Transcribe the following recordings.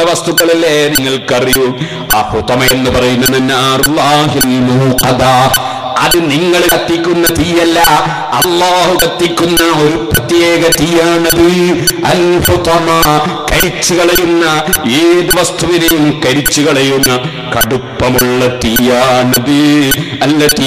വസ്തുക്കളല്ലേ നിങ്ങൾക്കറിയൂ ആ ഹുതമ എന്ന് പറയുന്നത് നാറുല്ലാഹിൽ മൂഖദ. അത് നിങ്ങൾ കത്തിക്കുന്ന തീയല്ല അള്ളാഹു കത്തിക്കുന്ന ഒരു പ്രത്യേക തീയാണത് അൽ ഹുതമ. കരിച്ചു കളയുന്ന ഏത് വസ്തുവിനെയും കരിച്ചു കളയുന്ന കടുപ്പമുള്ള തീയാണത് അല്ല തീ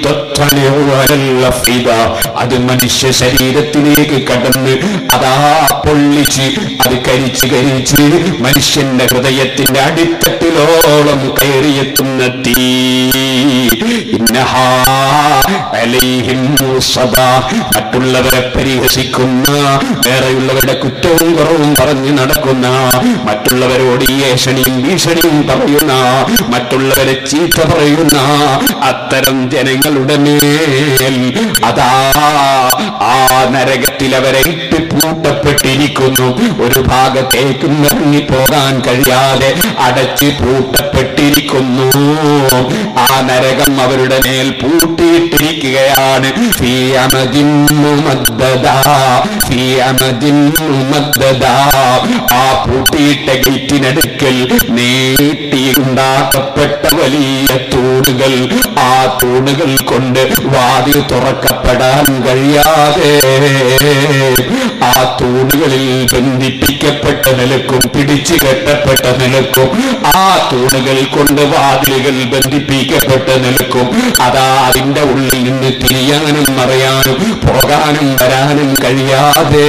അത് മനുഷ്യ ശരീരത്തിലേക്ക് കടന്ന് അതാ പൊള്ളിച്ച് അത് കരിച്ച് കരിച്ച് മനുഷ്യന്റെ ഹൃദയത്തിന്റെ അടിത്തട്ടിലോളം കയറിയെത്തുന്ന തീ ഇന്നഹാ അലൈഹിം മുസദാ. മറ്റുള്ളവരെ പരിഹസിക്കുന്ന വേറെയുള്ളവരുടെ കുറ്റവും കുറവും പറഞ്ഞു നടക്കുന്ന മറ്റുള്ളവരോട് ഈ ഏഷണിയും ഭീഷണിയും പറയുന്ന മറ്റുള്ളവരെ ചീത്ത പറയുന്ന അത്തരം ജനങ്ങളുടെ മേൽ അതാ ആ നരകത്തിൽ അവരെ ഇട്ട് പൂട്ടപ്പെട്ടിരിക്കുന്നു ഒരു ഭാഗത്തേക്കും ഇറങ്ങിപ്പോകാൻ കഴിയാതെ അടച്ച് പൂട്ടപ്പെട്ടിരിക്കുന്നു ആ നരകം അവരുടെ മേൽ പൂട്ടിയിട്ടിരിക്കുകയാണ് ഫീ അമദിൻ മുമദ്ദദാ. ഫീ അമദിൻ മുമദ്ദദാ. ആ പൂട്ടിയിട്ട ഗേറ്റിനടുക്കൽ നീട്ടിയുണ്ടാക്കപ്പെട്ട വലിയ തൂണുകൾ ആ തൂണുകൾ കൊണ്ട് വാതിൽ തുറക്കപ്പെടാൻ കഴിയാതെ ആ തൂണുകളിൽ ബന്ധിപ്പിക്കപ്പെട്ട നിലക്കും പിടിച്ചു കെട്ടപ്പെട്ട നിലക്കും ആ തൂണുകൾ കൊണ്ട് വാതിലുകൾ ബന്ധിപ്പിക്കപ്പെട്ട നിലക്കും അതാ അതിന്റെ ഉള്ളിൽ നിന്ന് തിരിയാനും മറയാനും പോകാനും വരാനും കഴിയാതെ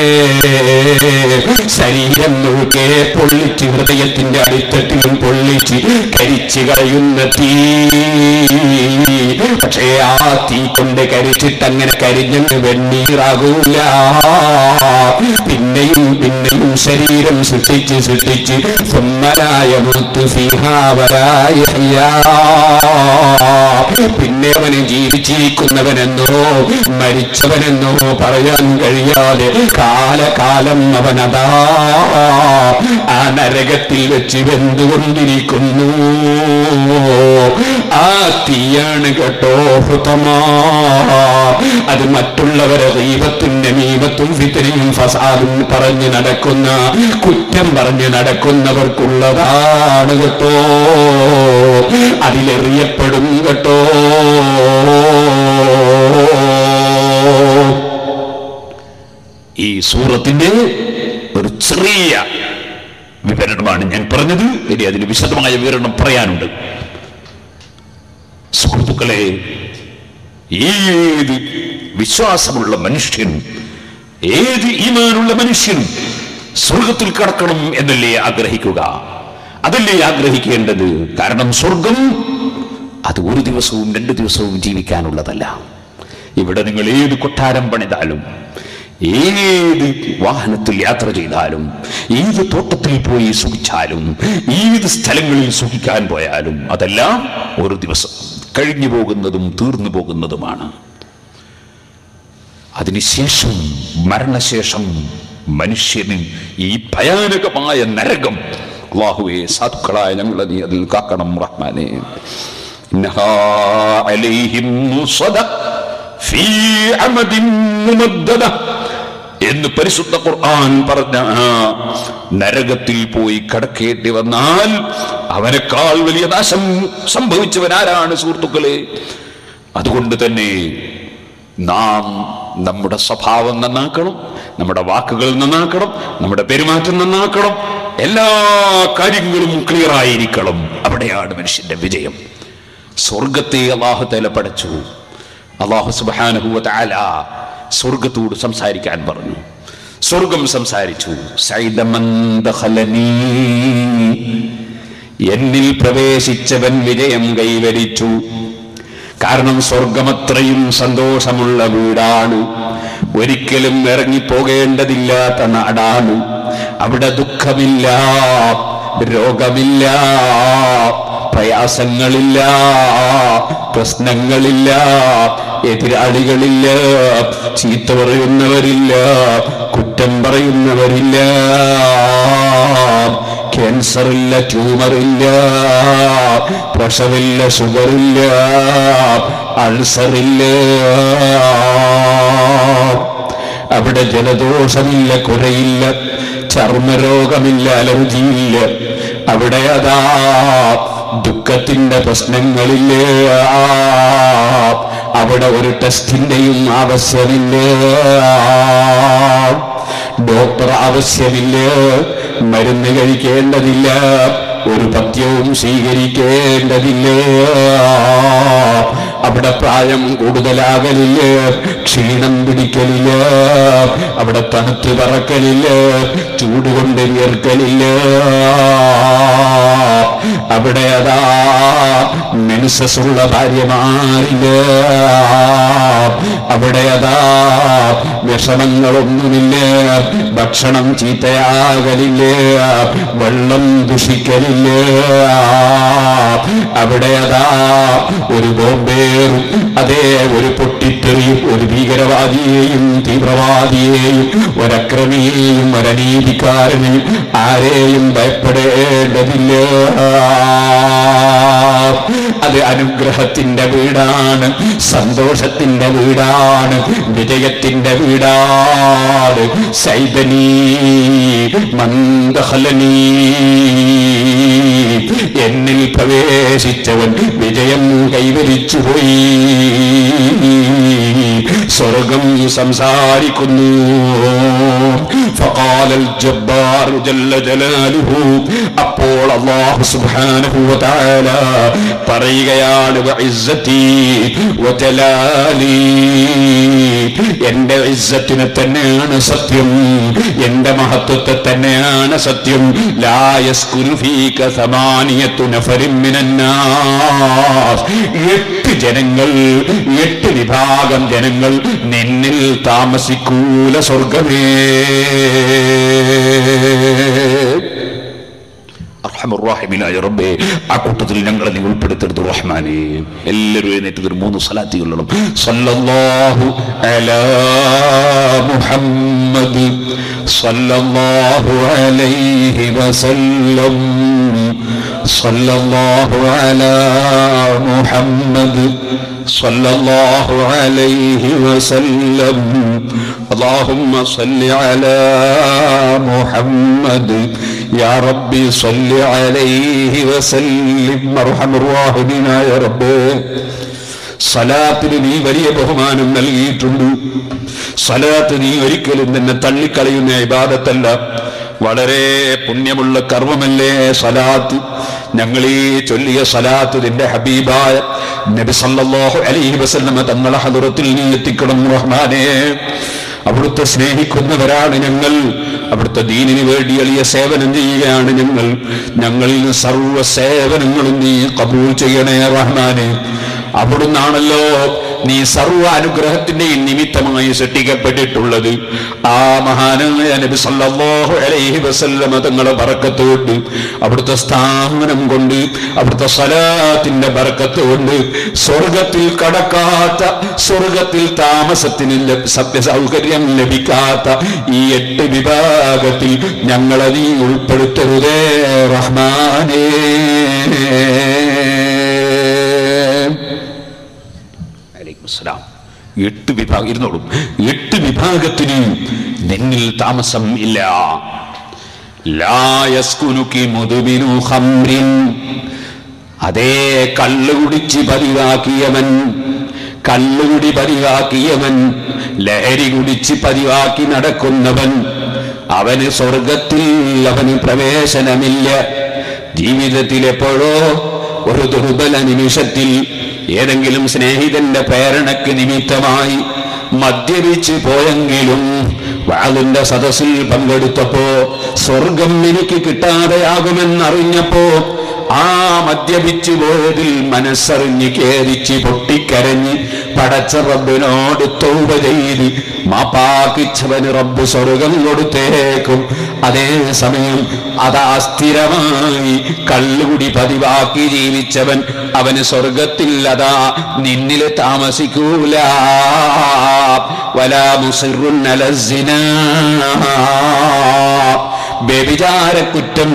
ശരീരം മുഴുക്കെ പൊള്ളിച്ച് ഹൃദയത്തിന്റെ അടിത്തട്ടിലും പൊള്ളിച്ച് കരിച്ചു കളയുന്ന തീ പക്ഷേ ആ തീ കൊണ്ട് കരിച്ചിട്ട് അങ്ങനെ കരിഞ്ഞങ്ങ് വെണ്ണീറാകൂല പിന്നെയും പിന്നെയും ശരീരം സൃഷ്ടിച്ച് സൃഷ്ടിച്ച് സുന്ദരായ മുത്തു സിംഹാവരായ പിന്നെ അവന് ജീവിച്ചിരിക്കുന്നവനെന്നോ മരിച്ചവനെന്നോ പറയാൻ കഴിയാതെ കാലകാലം അവനതാ ആ നരകത്തിൽ വെച്ച് വെന്തുകൊണ്ടിരിക്കുന്നു ആ തീയാണ് കേട്ടോ ഹൃതമാ അത് മറ്റുള്ളവരെ ദൈവത്തും നമീമത്തും ഫിത്തനയും ഫസാദും പറഞ്ഞ് നടക്കുന്ന കുറ്റം പറഞ്ഞ് നടക്കുന്നവർക്കുള്ളതാണ് കേട്ടോ അതിലെറിയപ്പെടും കേട്ടോ ഈ സൂറത്തിന്റെ ഒരു ചെറിയ വിവരണമാണ് ഞാൻ പറഞ്ഞത് ഇനി അതിന് വിശദമായ വിവരണം പറയാനുണ്ട് സുഹൃത്തുക്കളെ ഏത് വിശ്വാസമുള്ള മനുഷ്യൻ ഏത് ഈമാനുള്ള മനുഷ്യനും സ്വർഗത്തിൽ കടക്കണം എന്നല്ലേ ആഗ്രഹിക്കുക അതല്ലേ ആഗ്രഹിക്കേണ്ടത് കാരണം സ്വർഗം അത് ഒരു ദിവസവും രണ്ട് ദിവസവും ജീവിക്കാനുള്ളതല്ല ഇവിടെ നിങ്ങൾ ഏത് കൊട്ടാരം പണിതാലും ഏത് വാഹനത്തിൽ യാത്ര ചെയ്താലും ഏത് തോട്ടത്തിൽ പോയി സുഖിച്ചാലും ഏത് സ്ഥലങ്ങളിൽ സുഖിക്കാൻ പോയാലും അതെല്ലാം ഒരു ദിവസം കഴിഞ്ഞു പോകുന്നതും തീർന്നു പോകുന്നതുമാണ് അതിനുശേഷം മരണശേഷം മനുഷ്യന് ഈ ഭയാനകമായ നരകം അള്ളാഹുവെ സാധുക്കളായ ഞങ്ങളെ നീ അതിൽ കാക്കണം റഹ്മാനെ ഇന്നഹാ അലൈഹിം മുസദ ഫീ അമദിൻ മുമദ്ദദ എന്ന് പരിശുദ്ധ ഖുർആൻ പറഞ്ഞ ആ നരകത്തിൽ പോയി കടക്കേണ്ടി വന്നാൽ അവനേക്കാൾ വലിയ നാശം സംഭവിച്ചവൻ ആരാണ് സുഹൃത്തുക്കളെ അതുകൊണ്ട് തന്നെ നാം നമ്മുടെ സ്വഭാവം നന്നാക്കണം നമ്മുടെ വാക്കുകൾ നന്നാക്കണം നമ്മുടെ പെരുമാറ്റം നന്നാക്കണം എല്ലാ കാര്യങ്ങളും ക്ലിയർ ആയിരിക്കണം അവിടെയാണ് മനുഷ്യന്റെ വിജയം സ്വർഗത്തെ അള്ളാഹു തല പടച്ചു അള്ളാഹു സുബാനഹുവ താല സ്വർഗത്തോട് സംസാരിക്കാൻ പറഞ്ഞു സ്വർഗം സംസാരിച്ചു സൈദമൻ ദഖലനീ. എന്നിൽ പ്രവേശിച്ചവൻ വിജയം കൈവരിച്ചു കാരണം സ്വർഗമത്രയും സന്തോഷമുള്ള വീടാണ് ഒരിക്കലും ഇറങ്ങിപ്പോകേണ്ടതില്ലാത്ത നാടാണ് അവിടെ ദുഃഖമില്ല രോഗമില്ല പ്രയാസങ്ങളില്ല പ്രശ്നങ്ങളില്ല എതിരാളികളില്ല ചീത്ത പറയുന്നവരില്ല കുറ്റം പറയുന്നവരില്ല ക്യാൻസർ ഇല്ല ട്യൂമർ ഇല്ല പ്രഷറില്ല ഷുഗറില്ല അൾസറില്ല അവിടെ ജലദോഷമില്ല കുരയില്ല ചർമ്മരോഗമില്ല അലർജിയില്ല അവിടെ അതാ ദുഃഖത്തിന്റെ പ്രശ്നങ്ങളില്ല അവിടെ ഒരു ടെസ്റ്റിന്റെയും ആവശ്യമില്ല ഡോക്ടർ ആവശ്യമില്ല മരുന്ന് കഴിക്കേണ്ടതില്ല ഒരു പഥ്യവും സ്വീകരിക്കേണ്ടതില്ല അവിടെ പ്രായം കൂടുതലാകലില്ല ക്ഷീണം പിടിക്കലില്ല അവിടെ തണുത്ത് പറക്കലില്ല ചൂട് കൊണ്ട് വിയർക്കലില്ല അവിടെ അതാ മെനുസസുള്ള ഭാര്യമാരില്ല അവിടെ അതാ വിഷമങ്ങളൊന്നുമില്ല ഭക്ഷണം ചീത്തയാകലില്ല വെള്ളം ദുഷിക്കലില്ല അവിടെ അതാ ഒരു ബോംബേറും അതേ ഒരു പൊട്ടിത്തെറിയും ഒരു ഭീകരവാദിയെയും തീവ്രവാദിയെയും ഒരക്രമിയെയും ഒരനീതിക്കാരനെയും ആരെയും ഭയപ്പെടേണ്ടതില്ല അത് അനുഗ്രഹത്തിന്റെ വീടാണ് സന്തോഷത്തിന്റെ വീടാണ് വിജയത്തിന്റെ വീടാണ് സൈബനീ മന്ദഹലനീ എന്നിൽ പ്രവേശിച്ചവൻ വിജയം കൈവരിച്ചു പോയി സ്വർഗം സംസാരിക്കുന്നു فقال الجبار جل جلاله അപ്പോൾ അല്ലാഹു സുബ്ഹാനഹു വതആല പറയുകയാണ് വഇസ്സതി വജലാലി എന്റെ ഇസ്സത്തിനെ തന്നെയാണ് സത്യം എന്റെ മഹത്വത്തെ തന്നെയാണ് സത്യം ലാ യസ്കുനു ഫീക സമാനിയത്തു നഫരിൻ മിനന്നാസ് എട്ട് ജനങ്ങൾ എട്ട് വിഭാഗം ജനങ്ങൾ നിന്നിൽ താമസിക്കൂല സ്വർഗമേ അർഹമുറാഹിമിനായ റബ്ബേ ആ കൂട്ടത്തിൽ ഞങ്ങളെ നീ ഉൾപ്പെടുത്തരുത് റഹ്മാനെ എല്ലാവരും എഴുന്നേറ്റ് ഒരു മൂന്ന് സലാത്തികളിലും സല്ലല്ലാഹു അലാ മുഹമ്മദ് സല്ലല്ലാഹു അലൈഹി വസല്ലം സല്ലല്ലാഹു അലാ മുഹമ്മദ് صلى الله عليه وسلم اللهم صل على محمد يا ربي صل عليه وسلم ارحم الراحمين يا رب സലാത്തിന് നീ വലിയ ബഹുമാനം നൽകിയിട്ടുണ്ട് സലാത്ത് നീ ഒരിക്കലും നിന്നെ തള്ളിക്കളയുന്ന ഇബാദത്തല്ല വളരെ പുണ്യമുള്ള കർമ്മമല്ലേ സലാത്ത് ഞങ്ങൾ ഈ ചൊല്ലിയ സലാത്ത് നിന്റെ ഹബീബായ നബി സല്ലല്ലാഹു അലൈഹി വസല്ലമ തങ്ങളെ ഹദറത്തിൽ നീ എത്തിക്കണം റഹ്മാനെ അവിടുത്തെ സ്നേഹിക്കുന്നവരാണ് ഞങ്ങൾ അവിടുത്തെ ദീനിന് വേണ്ടി എളിയ സേവനം ചെയ്യുകയാണ് ഞങ്ങൾ ഞങ്ങളിൽ നിന്ന് സർവ്വ സേവനങ്ങളും നീ കബൂൾ ചെയ്യണേ റഹ്മാനെ അവിടുന്നാണല്ലോ നീ സർവ്വ അനുഗ്രഹത്തിന്റെയും നിമിത്തമായി സൃഷ്ടിക്കപ്പെട്ടിട്ടുള്ളത് ആ മഹാനായ നബി സല്ലല്ലാഹു അലൈഹി വസല്ലമ തങ്ങളെ ബറക്കത്ത് കൊണ്ട് അവിടുത്തെ സ്ഥാപനം കൊണ്ട് അവിടുത്തെ സലാത്തിന്റെ ബറക്കത്ത് കൊണ്ട് സ്വർഗത്തിൽ കടക്കാത്ത സ്വർഗത്തിൽ താമസത്തിന് ലഭ- സത്യ സൗകര്യം ലഭിക്കാത്ത ഈ എട്ട് വിഭാഗത്തിൽ ഞങ്ങളെ നീ ഉൾപ്പെടുത്തരുതേ റഹ്മാനേ അലൈക്കും അസ്സലാം. എട്ട് വിഭാഗം ഇരുന്നോളും എട്ട് വിഭാഗത്തിന് നിന്നിൽ താമസം ഇല്ല ലാ യസ്കുനുകി മുദ്മിനു ഖംറിൻ. അതേ കള്ള് കുടിച്ച് പതിവാക്കിയവൻ കള്ളുകുടി പതിവാക്കിയവൻ ലഹരി കുടിച്ച് പതിവാക്കി നടക്കുന്നവൻ അവന് സ്വർഗത്തിൽ അവന് പ്രവേശനമില്ല ജീവിതത്തിൽ എപ്പോഴോ ഒരു ദുർബല നിമിഷത്തിൽ ഏതെങ്കിലും സ്നേഹിതന്റെ പ്രേരണയ്ക്ക് നിമിത്തമായി മദ്യപിച്ച് പോയെങ്കിലും വാളിന്റെ സദസ്സിൽ പങ്കെടുത്തപ്പോ സ്വർഗം എനിക്ക് കിട്ടാതെയാകുമെന്നറിഞ്ഞപ്പോ ആ മദ്യപിച്ചു പോയതിൽ മനസ്സറിഞ്ഞ് ഖേദിച്ച് പൊട്ടിക്കരഞ്ഞ് പടച്ച റബ്ബിനോട് തൗബ ചെയ്ത് മാപ്പാക്കിച്ചവന് റബ്ബ് സ്വർഗം കൊടുത്തേക്കും അതേ സമയം അതാ സ്ഥിരമായി കള്ളുകുടി പതിവാക്കി ജീവിച്ചവൻ അവന് സ്വർഗത്തിൽ അതാ നിന്നിൽ താമസിക്കൂല വലാ മുസിറുൻ വ്യഭിചാര കുറ്റം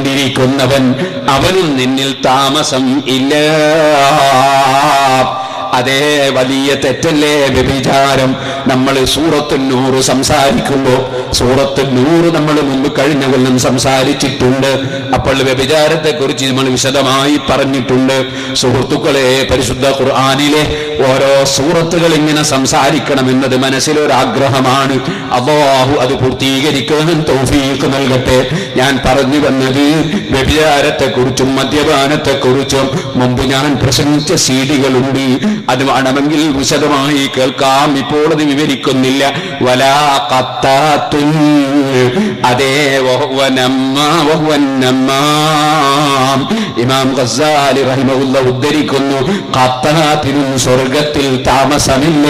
ചെയ്തുകൊണ്ടിരിക്കുന്നവൻ അവനും നിന്നിൽ താമസം ഇല്ല അതേ വലിയ തെറ്റല്ലേ വ്യഭിചാരം നമ്മൾ സൂറത്തു നൂറ് സംസാരിക്കുമ്പോ സൂറത്തു നൂറ് നമ്മൾ മുമ്പ് കഴിഞ്ഞ കൊല്ലം സംസാരിച്ചിട്ടുണ്ട് അപ്പോൾ വ്യഭിചാരത്തെ കുറിച്ച് നമ്മൾ വിശദമായി പറഞ്ഞിട്ടുണ്ട് സുഹൃത്തുക്കളെ പരിശുദ്ധ ഖുർആാനിലെ ഓരോ സൂറത്തുകൾ ഇങ്ങനെ സംസാരിക്കണമെന്നത് മനസ്സിലൊരാഗ്രഹമാണ് അള്ളാഹു അത് പൂർത്തീകരിക്കാൻ തൗഫീഖ് നൽകട്ടെ ഞാൻ പറഞ്ഞു വന്നത് വ്യഭിചാരത്തെ കുറിച്ചും മദ്യപാനത്തെ കുറിച്ചും മുമ്പ് ഞാൻ പ്രസംഗിച്ച സീഡികളുണ്ട് അത് വേണമെങ്കിൽ വിശദമായി കേൾക്കാം ഇപ്പോൾ അത് വിവരിക്കുന്നില്ല വലാ കത്താത്തും അതേ വഹുവനമ്മ വഹുവന്നമ്മാം ഇമാം ഖസാലി റഹിമഹുല്ല ഉദ്ധരിക്കുന്നു ഖത്താത്തിനും സ്വർഗത്തിൽ താമസമില്ല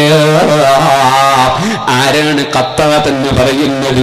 ആരാണ് ഖത്താത്ത് എന്ന് പറയുന്നത്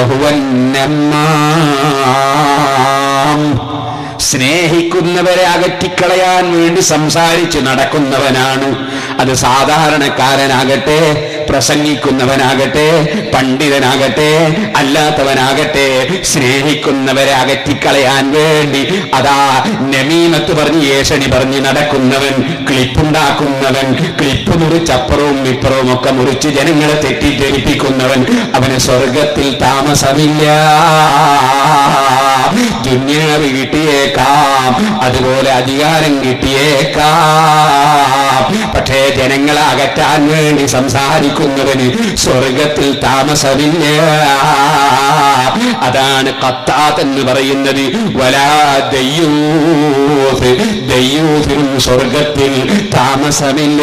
വഹുവന്നമ്മാം സ്നേഹിക്കുന്നവരെ അകറ്റിക്കളയാൻ വേണ്ടി സംസാരിച്ച് നടക്കുന്നവനാണ് അത് സാധാരണക്കാരനാകട്ടെ പ്രസംഗിക്കുന്നവനാകട്ടെ പണ്ഡിതനാകട്ടെ അല്ലാത്തവനാകട്ടെ സ്നേഹിക്കുന്നവരെ അകറ്റിക്കളയാൻ വേണ്ടി അതാ നമീമത്ത് പറഞ്ഞ് ഏഷണി പറഞ്ഞ് നടക്കുന്നവൻ ക്ലിപ്പുണ്ടാക്കുന്നവൻ ക്ലിപ്പ് മുറിച്ചപ്പുറവും ഇപ്പുറവും ഒക്കെ മുറിച്ച് ജനങ്ങളെ തെറ്റിദ്ധരിപ്പിക്കുന്നവൻ അവന് സ്വർഗത്തിൽ താമസമില്ല ദുന്യാവ് കിട്ടിയേക്കാം അതുപോലെ അധികാരം കിട്ടിയേക്കാം പക്ഷേ ജനങ്ങളെ അകറ്റാൻ വേണ്ടി സംസാരിക്കുന്നവന് സ്വർഗത്തിൽ താമസമില്ല അതാണ് കത്താത്ത് എന്ന് പറയുന്നത് വലാ ദയ്യൂസ് ദയ്യൂസിനും സ്വർഗത്തിൽ താമസമില്ല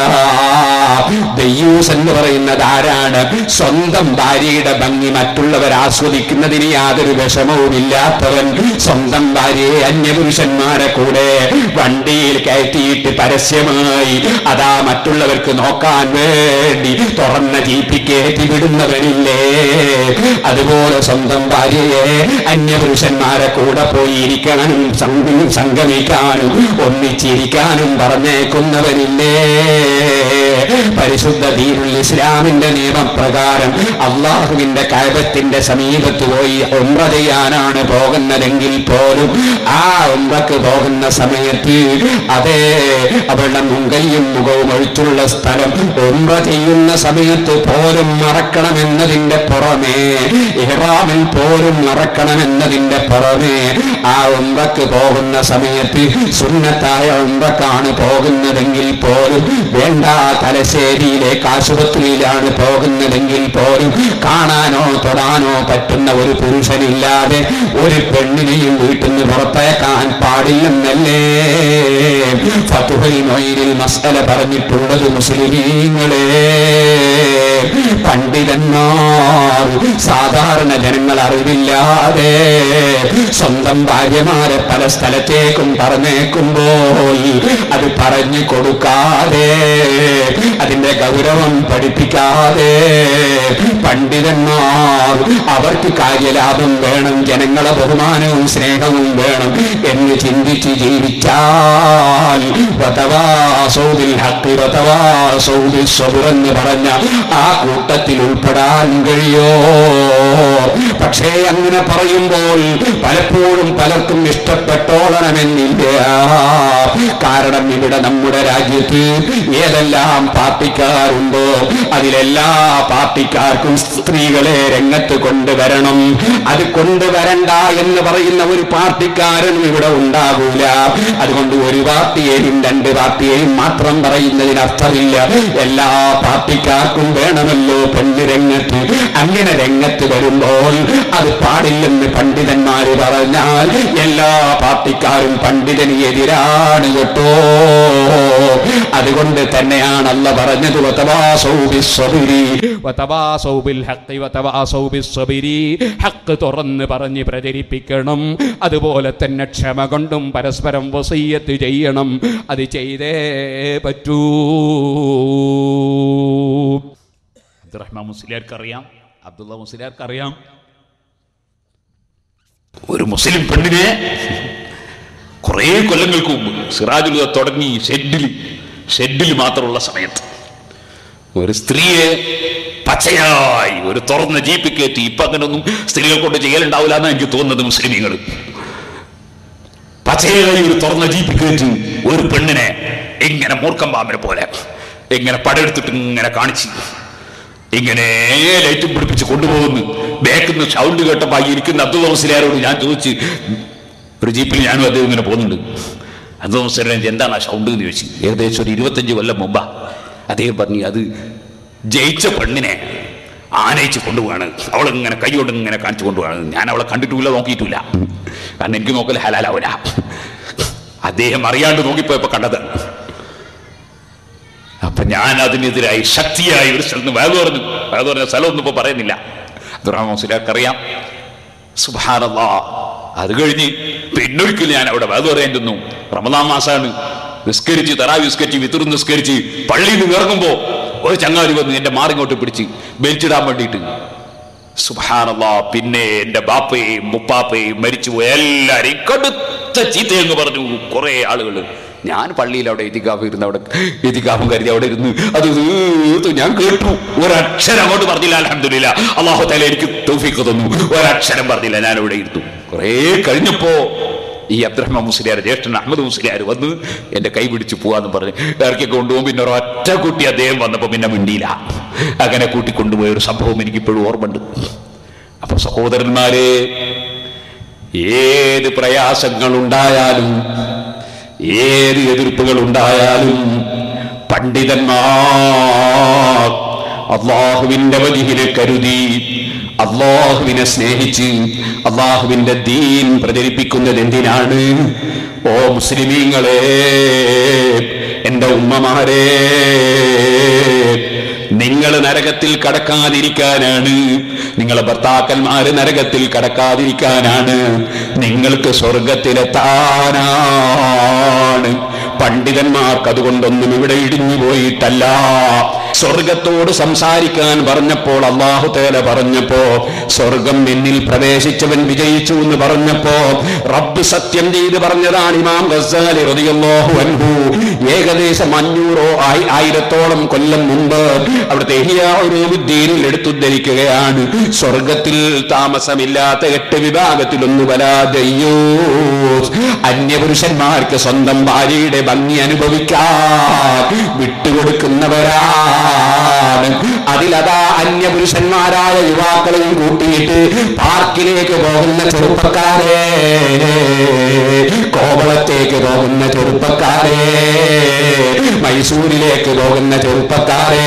ദയ്യൂസ് എന്ന് പറയുന്നത് ആരാണ് സ്വന്തം ഭാര്യയുടെ ഭംഗി മറ്റുള്ളവർ ആസ്വദിക്കുന്നതിന് യാതൊരു വിഷമവും ഇല്ലാത്തവൻ സ്വന്തം ഭാര്യയെ അന്യപുരുഷന്മാരെ കൂടെ വണ്ടിയിൽ കയറ്റിയിട്ട് പരസ്യമായി അതാ മറ്റുള്ളവർക്ക് നോക്കാൻ വേണ്ടി തുറന്ന ജീപ്പി കയറ്റി വിടുന്നവനില്ലേ അതുപോലെ സ്വന്തം ഭാര്യയെ അന്യപുരുഷന്മാരെ കൂടെ പോയി ഇരിക്കാനും സംഗ- സംഗമിക്കാനും ഒന്നിച്ചിരിക്കാനും പറഞ്ഞേക്കുന്നവനില്ലേ പരിശുദ്ധ ദീനുൽ ഇസ്ലാമിന്റെ നിയമപ്രകാരം അള്ളാഹുവിന്റെ കഴകത്തിന്റെ സമീപത്ത് പോയി ഉംറ ചെയ്യാനാണ് പോകുന്നതെങ്കിൽ പോലും ആ ഉംറക്ക് പോകുന്ന സമയത്ത് അതേ അവളുടെ മുങ്കയും മുഖവും ഒഴിച്ചുള്ള സ്ഥലം ഉംറ ചെയ്യുന്ന സമയത്ത് പോലും മറക്കണമെന്നതിന്റെ പുറമേ ഇഹ്റാമിൽ പോലും മറക്കണമെന്നതിന്റെ പുറമേ ആ ഉംറക്ക് പോകുന്ന സമയത്ത് സുന്നത്തായ ഉംറക്കാണ് പോകുന്നതെങ്കിൽ പോലും വേണ്ട തലശ്ശേരിയിലേക്ക് ആശുപത്രിയിലാണ് പോകുന്നതെങ്കിൽ പോലും കാണാനോ തൊടാനോ പറ്റുന്ന ഒരു പുരുഷനില്ലാതെ ഒരു പെണ്ണിനെയും വീട്ടിൽ നിന്ന് പുറത്തേക്കാൻ പാടില്ലെന്നല്ലേ ഫതുഹൽ മൊയ്നിൽ മസല പറഞ്ഞിട്ടുള്ളത് മുസ്ലിമീങ്ങളെ പണ്ഡിതന്മാർ സാധാരണ ജനങ്ങൾ അറിവില്ലാതെ സ്വന്തം ഭാര്യമാരെ പല സ്ഥലത്തേക്കും പറഞ്ഞേക്കുമ്പോൾ അത് പറഞ്ഞു കൊടുക്കാതെ അതിന്റെ ഗൗരവം പഠിപ്പിക്കാതെ പണ്ഡിതന്മാർ അവർക്ക് കാര്യലാഭം വേണം ജനങ്ങളെ ബഹുമാനവും സ്നേഹവും വേണം എന്ന് ചിന്തിച്ച് ജീവിച്ചാൽ വതവാസൗബിൽ ഹഖ് വതവാസൗബിൽ സബ്ർ എന്ന് പറഞ്ഞ ആ കൂട്ടത്തിൽ ഉൾപ്പെടാൻ കഴിയോ പക്ഷേ അങ്ങനെ പറയുമ്പോൾ പലപ്പോഴും പലർക്കും ഇഷ്ടപ്പെട്ടോളണമെന്നില്ല കാരണം ഇവിടെ നമ്മുടെ രാജ്യത്ത് ഏതെല്ലാം പാർട്ടിക്കാരുണ്ടോ അതിലെല്ലാ പാർട്ടിക്കാർക്കും സ്ത്രീകളെ രംഗത്ത് കൊണ്ടുവരണം അത് കൊണ്ടുവരണ്ട എന്ന് പറയുന്ന ഒരു പാർട്ടിക്കാരനും ഇവിടെ ഉണ്ടാകൂല അതുകൊണ്ട് ഒരു പാർട്ടിയെയും രണ്ട് പാർട്ടിയെയും മാത്രം പറയുന്നതിന് അർത്ഥമില്ല എല്ലാ പാർട്ടിക്കാർക്കും വേണമല്ലോ പെണ്ണ് രംഗത്ത് അങ്ങനെ രംഗത്ത് വരുമ്പോൾ അത് പാടില്ലെന്ന് പണ്ഡിതന്മാര് പറഞ്ഞാൽ എല്ലാ പാർട്ടിക്കാരും പണ്ഡിതന് എതിരാണ് കേട്ടോ അതുകൊണ്ട് തന്നെയാണ് അല്ല പറഞ്ഞത് വതവാസൗ ബിസ്സബരി, വതവാസൗ ബിൽ ഹഖ് വതവാസൗ ബിസ്സബരി. ഹഖ് തുറന്ന് പറഞ്ഞ് പ്രചരിപ്പിക്കണം അതുപോലെ തന്നെ ക്ഷമ കൊണ്ടും പരസ്പരം വസയ്യത്ത് ചെയ്യണം അത് ചെയ്തേ പറ്റൂ അബ്ദുറഹ്മാൻ മുസ്ലിയാർക്ക് അറിയാം അബ്ദുള്ള മുസ്ലിയാർക്ക് അറിയാം ഒരു മുസ്ലിം പെണ്ണിനെ കുറേ കൊല്ലങ്ങൾക്ക് മുമ്പ് സിറാജുൽ ഹുദ തുടങ്ങി ഷെഡിൽ ഷെഡിൽ മാത്രമുള്ള സമയത്ത് ഒരു സ്ത്രീയെ പച്ചയായി ഒരു തുറന്ന ജീപ്പ് കയറ്റി ഇപ്പൊ അങ്ങനൊന്നും സ്ത്രീകൾ കൊണ്ട് ചെയ്യലുണ്ടാവില്ല എന്നാണ് എനിക്ക് തോന്നുന്നത് മുസ്ലിമീങ്ങൾ പച്ചയായി ഒരു തുറന്ന ജീപ്പ് കയറ്റി ഒരു പെണ്ണിനെ ഇങ്ങനെ മൂർഖം പാമ്പിനെ പോലെ ഇങ്ങനെ പടയെടുത്തിട്ട് ഇങ്ങനെ കാണിച്ച് ഇങ്ങനെ ലൈറ്റും പിടിപ്പിച്ച് കൊണ്ടുപോകുന്നു ബാക്കിൽ നിന്ന് സൗണ്ട് കേട്ടപ്പോ ആ ഇരിക്കുന്ന അബ്ദുൾ ഹൗസിലാരോട് ഞാൻ ചോദിച്ച് ഒരു ജീപ്പിൽ ഞാനും അദ്ദേഹം ഇങ്ങനെ പോകുന്നുണ്ട് അബ്ദുൾ ഹൗസിലാൻ എന്താണ് ആ സൗണ്ട് എന്ന് ചോദിച്ചു ഏകദേശം ഒരു ഇരുപത്തഞ്ച് കൊല്ലം മുമ്പാ അദ്ദേഹം പറഞ്ഞു അത് ജയിച്ച പെണ്ണിനെ ആനയിച്ച് കൊണ്ടുപോവാണ് അവൾ ഇങ്ങനെ കൈകൊണ്ട് ഇങ്ങനെ കാണിച്ചു കൊണ്ടുപോവാണ് ഞാൻ അവളെ കണ്ടിട്ടില്ല നോക്കിയിട്ടില്ല കാരണം എനിക്ക് നോക്കൽ ഹലാലാവൂല അദ്ദേഹം അറിയാണ്ട് നോക്കിപ്പോയപ്പോ കണ്ടത് അപ്പൊ ഞാൻ അതിനെതിരായി ശക്തിയായി ഒരു സ്ഥലത്ത് വേദ പറഞ്ഞു വേദ പറഞ്ഞ സ്ഥലമൊന്നും ഇപ്പൊ പറയുന്നില്ല അബ്ദുറഹ്മാൻ അറിയാം സുഭാനല്ലാ അത് കഴിഞ്ഞ് പിന്നൊരിക്കൽ ഞാൻ അവിടെ വേദ പറയാൻ ചെന്നു റമദാൻ മാസാണ് നിസ്കരിച്ച് തറാവി നിസ്കരിച്ച് വിത്തുർ നിസ്കരിച്ച് പള്ളിയിൽ നിന്ന് ഇറങ്ങുമ്പോ ഒരു ചങ്ങാതി വന്ന് എന്റെ മാറിങ്ങോട്ട് പിടിച്ച് ബെൽറ്റിടാൻ വേണ്ടിയിട്ട് സുഭാനല്ലാ പിന്നെ എന്റെ ബാപ്പയും മുപ്പാപ്പയും മരിച്ചുപോയ എല്ലാരെയും കടുത്ത ചീത്തയെന്ന് പറഞ്ഞു കുറെ ആളുകൾ ഞാൻ പള്ളിയിൽ അവിടെ എതികാഫ് ഇരുന്ന് അവിടെ എതികാഫും കരുതി അവിടെ ഇരുന്ന് അത് തീർത്തു ഞാൻ കേട്ടു ഒരക്ഷരം അങ്ങോട്ട് പറഞ്ഞില്ല അലഹമില്ല അള്ളാഹു തല എനിക്ക് തൗഫീഖ് തന്നു ഒരക്ഷരം പറഞ്ഞില്ല ഞാൻ അവിടെ ഇരുന്നു കുറെ കഴിഞ്ഞപ്പോ ഈ അബ്ദുറഹ്മാൻ മുസ്ലിയാർ ജ്യേഷ്ഠൻ അഹമ്മദ് മുസ്ലിയാർ വന്ന് എന്റെ കൈ പിടിച്ച് പോവാന്ന് പറഞ്ഞ് ഇറക്കി കൊണ്ടുപോകും പിന്നെ ഒരൊറ്റ കുട്ടി അദ്ദേഹം വന്നപ്പോ പിന്നെ മിണ്ടിയില്ല അങ്ങനെ കൂട്ടി കൊണ്ടുപോയ ഒരു സംഭവം എനിക്ക് ഇപ്പോഴും ഓർമ്മയുണ്ട് അപ്പൊ സഹോദരന്മാരെ ഏത് പ്രയാസങ്ങൾ ഉണ്ടായാലും ഏത് എതിർപ്പുകൾ ഉണ്ടായാലും പണ്ഡിതന്മാർ അള്ളാഹുവിന്റെ വജിഹിനെ കരുതി അള്ളാഹുവിനെ സ്നേഹിച്ച് അള്ളാഹുവിന്റെ ദീൻ പ്രചരിപ്പിക്കുന്നത് എന്തിനാണ് ഓ മുസ്ലിമീങ്ങളെ എന്റെ ഉമ്മമാരെ നിങ്ങൾ നരകത്തിൽ കടക്കാതിരിക്കാനാണ് നിങ്ങളെ ഭർത്താക്കന്മാര് നരകത്തിൽ കടക്കാതിരിക്കാനാണ് നിങ്ങൾക്ക് സ്വർഗത്തിലെത്താനാണ് പണ്ഡിതന്മാർക്ക് അതുകൊണ്ടൊന്നും ഇവിടെ ഇടിഞ്ഞു പോയിട്ടല്ല സ്വർഗത്തോട് സംസാരിക്കാൻ പറഞ്ഞപ്പോൾ അള്ളാഹു തേല പറഞ്ഞപ്പോ സ്വർഗം എന്നിൽ പ്രവേശിച്ചവൻ വിജയിച്ചു എന്ന് പറഞ്ഞപ്പോ റബ്ബ് സത്യം ചെയ്ത് പറഞ്ഞതാണ് ഇമാം ഗസാലി റളിയല്ലാഹു അൻഹു ഏകദേശം അഞ്ഞൂറോ ആയി ആയിരത്തോളം കൊല്ലം മുമ്പ് അവിടുത്തെ ഇഹിയാറുദ്ദീനിൽ എടുത്തുദ്ധരിക്കുകയാണ് സ്വർഗത്തിൽ താമസമില്ലാത്ത എട്ട് വിഭാഗത്തിൽ ഒന്ന് വലാതയ്യോ അന്യപുരുഷന്മാർക്ക് സ്വന്തം ഭാര്യയുടെ ഭംഗി അനുഭവിക്കാൻ വിട്ടുകൊടുക്കുന്നവരാണ് അതിലതാ അന്യപുരുഷന്മാരായ യുവാക്കളെയും കൂട്ടിയിട്ട് പാർക്കിലേക്ക് പോകുന്ന ചെറുപ്പക്കാരെ കോവളത്തേക്ക് പോകുന്ന ചെറുപ്പക്കാരെ മൈസൂരിലേക്ക് പോകുന്ന ചെറുപ്പക്കാരെ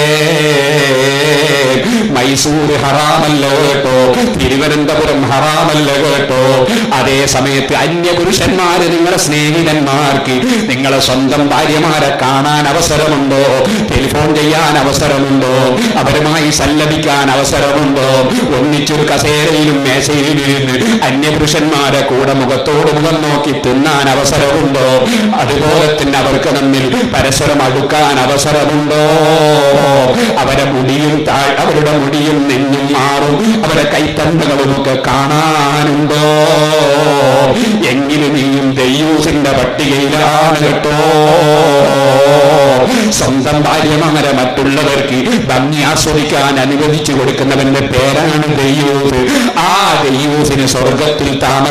മൈസൂർ ഹറാമല്ല കേട്ടോ തിരുവനന്തപുരം ഹറാമല്ല കേട്ടോ അതേ സമയത്ത് അന്യപുരുഷന്മാര് നിങ്ങളെ സ്നേഹിതന്മാർക്ക് നിങ്ങളെ സ്വന്തം ഭാര്യമാരെ കാണാൻ അവസരമുണ്ടോ ടെലിഫോൺ ചെയ്യാൻ അവസരമുണ്ടോ അവരുമായി സല്ലപിക്കാൻ അവസരമുണ്ടോ ഒന്നിച്ചൊരു കസേരയിലും മേശയിലും ഇരുന്ന് അന്യപുരുഷന്മാരെ കൂടെ മുഖത്തോട് മുഖം നോക്കി തിന്നാൻ അവസരമുണ്ടോ അതുപോലെ തന്നെ അവർക്ക് നമ്മിൽ പരസ്പരം അടുക്കാൻ അവസരമുണ്ടോ അവരെ മുടിയും താഴ് അവരുടെ മുടിയും നെഞ്ഞും മാറും അവരെ കൈത്തണ്ടകളും ഒക്കെ കാണാനുണ്ടോ എങ്കിലും നീയും ദയ്യൂസിന്റെ പട്ടികയിലാണ് കേട്ടോ സ്വന്തം ഭാര്യമാരെ മറ്റുള്ളവർക്ക് ഭംഗി ആസ്വദിക്കാൻ അനുവദിച്ചു കൊടുക്കുന്നവന്റെ പേരാണ് ദയ്യൂസ് ആ ദയ്യൂസിന് സ്വർഗത്തിൽ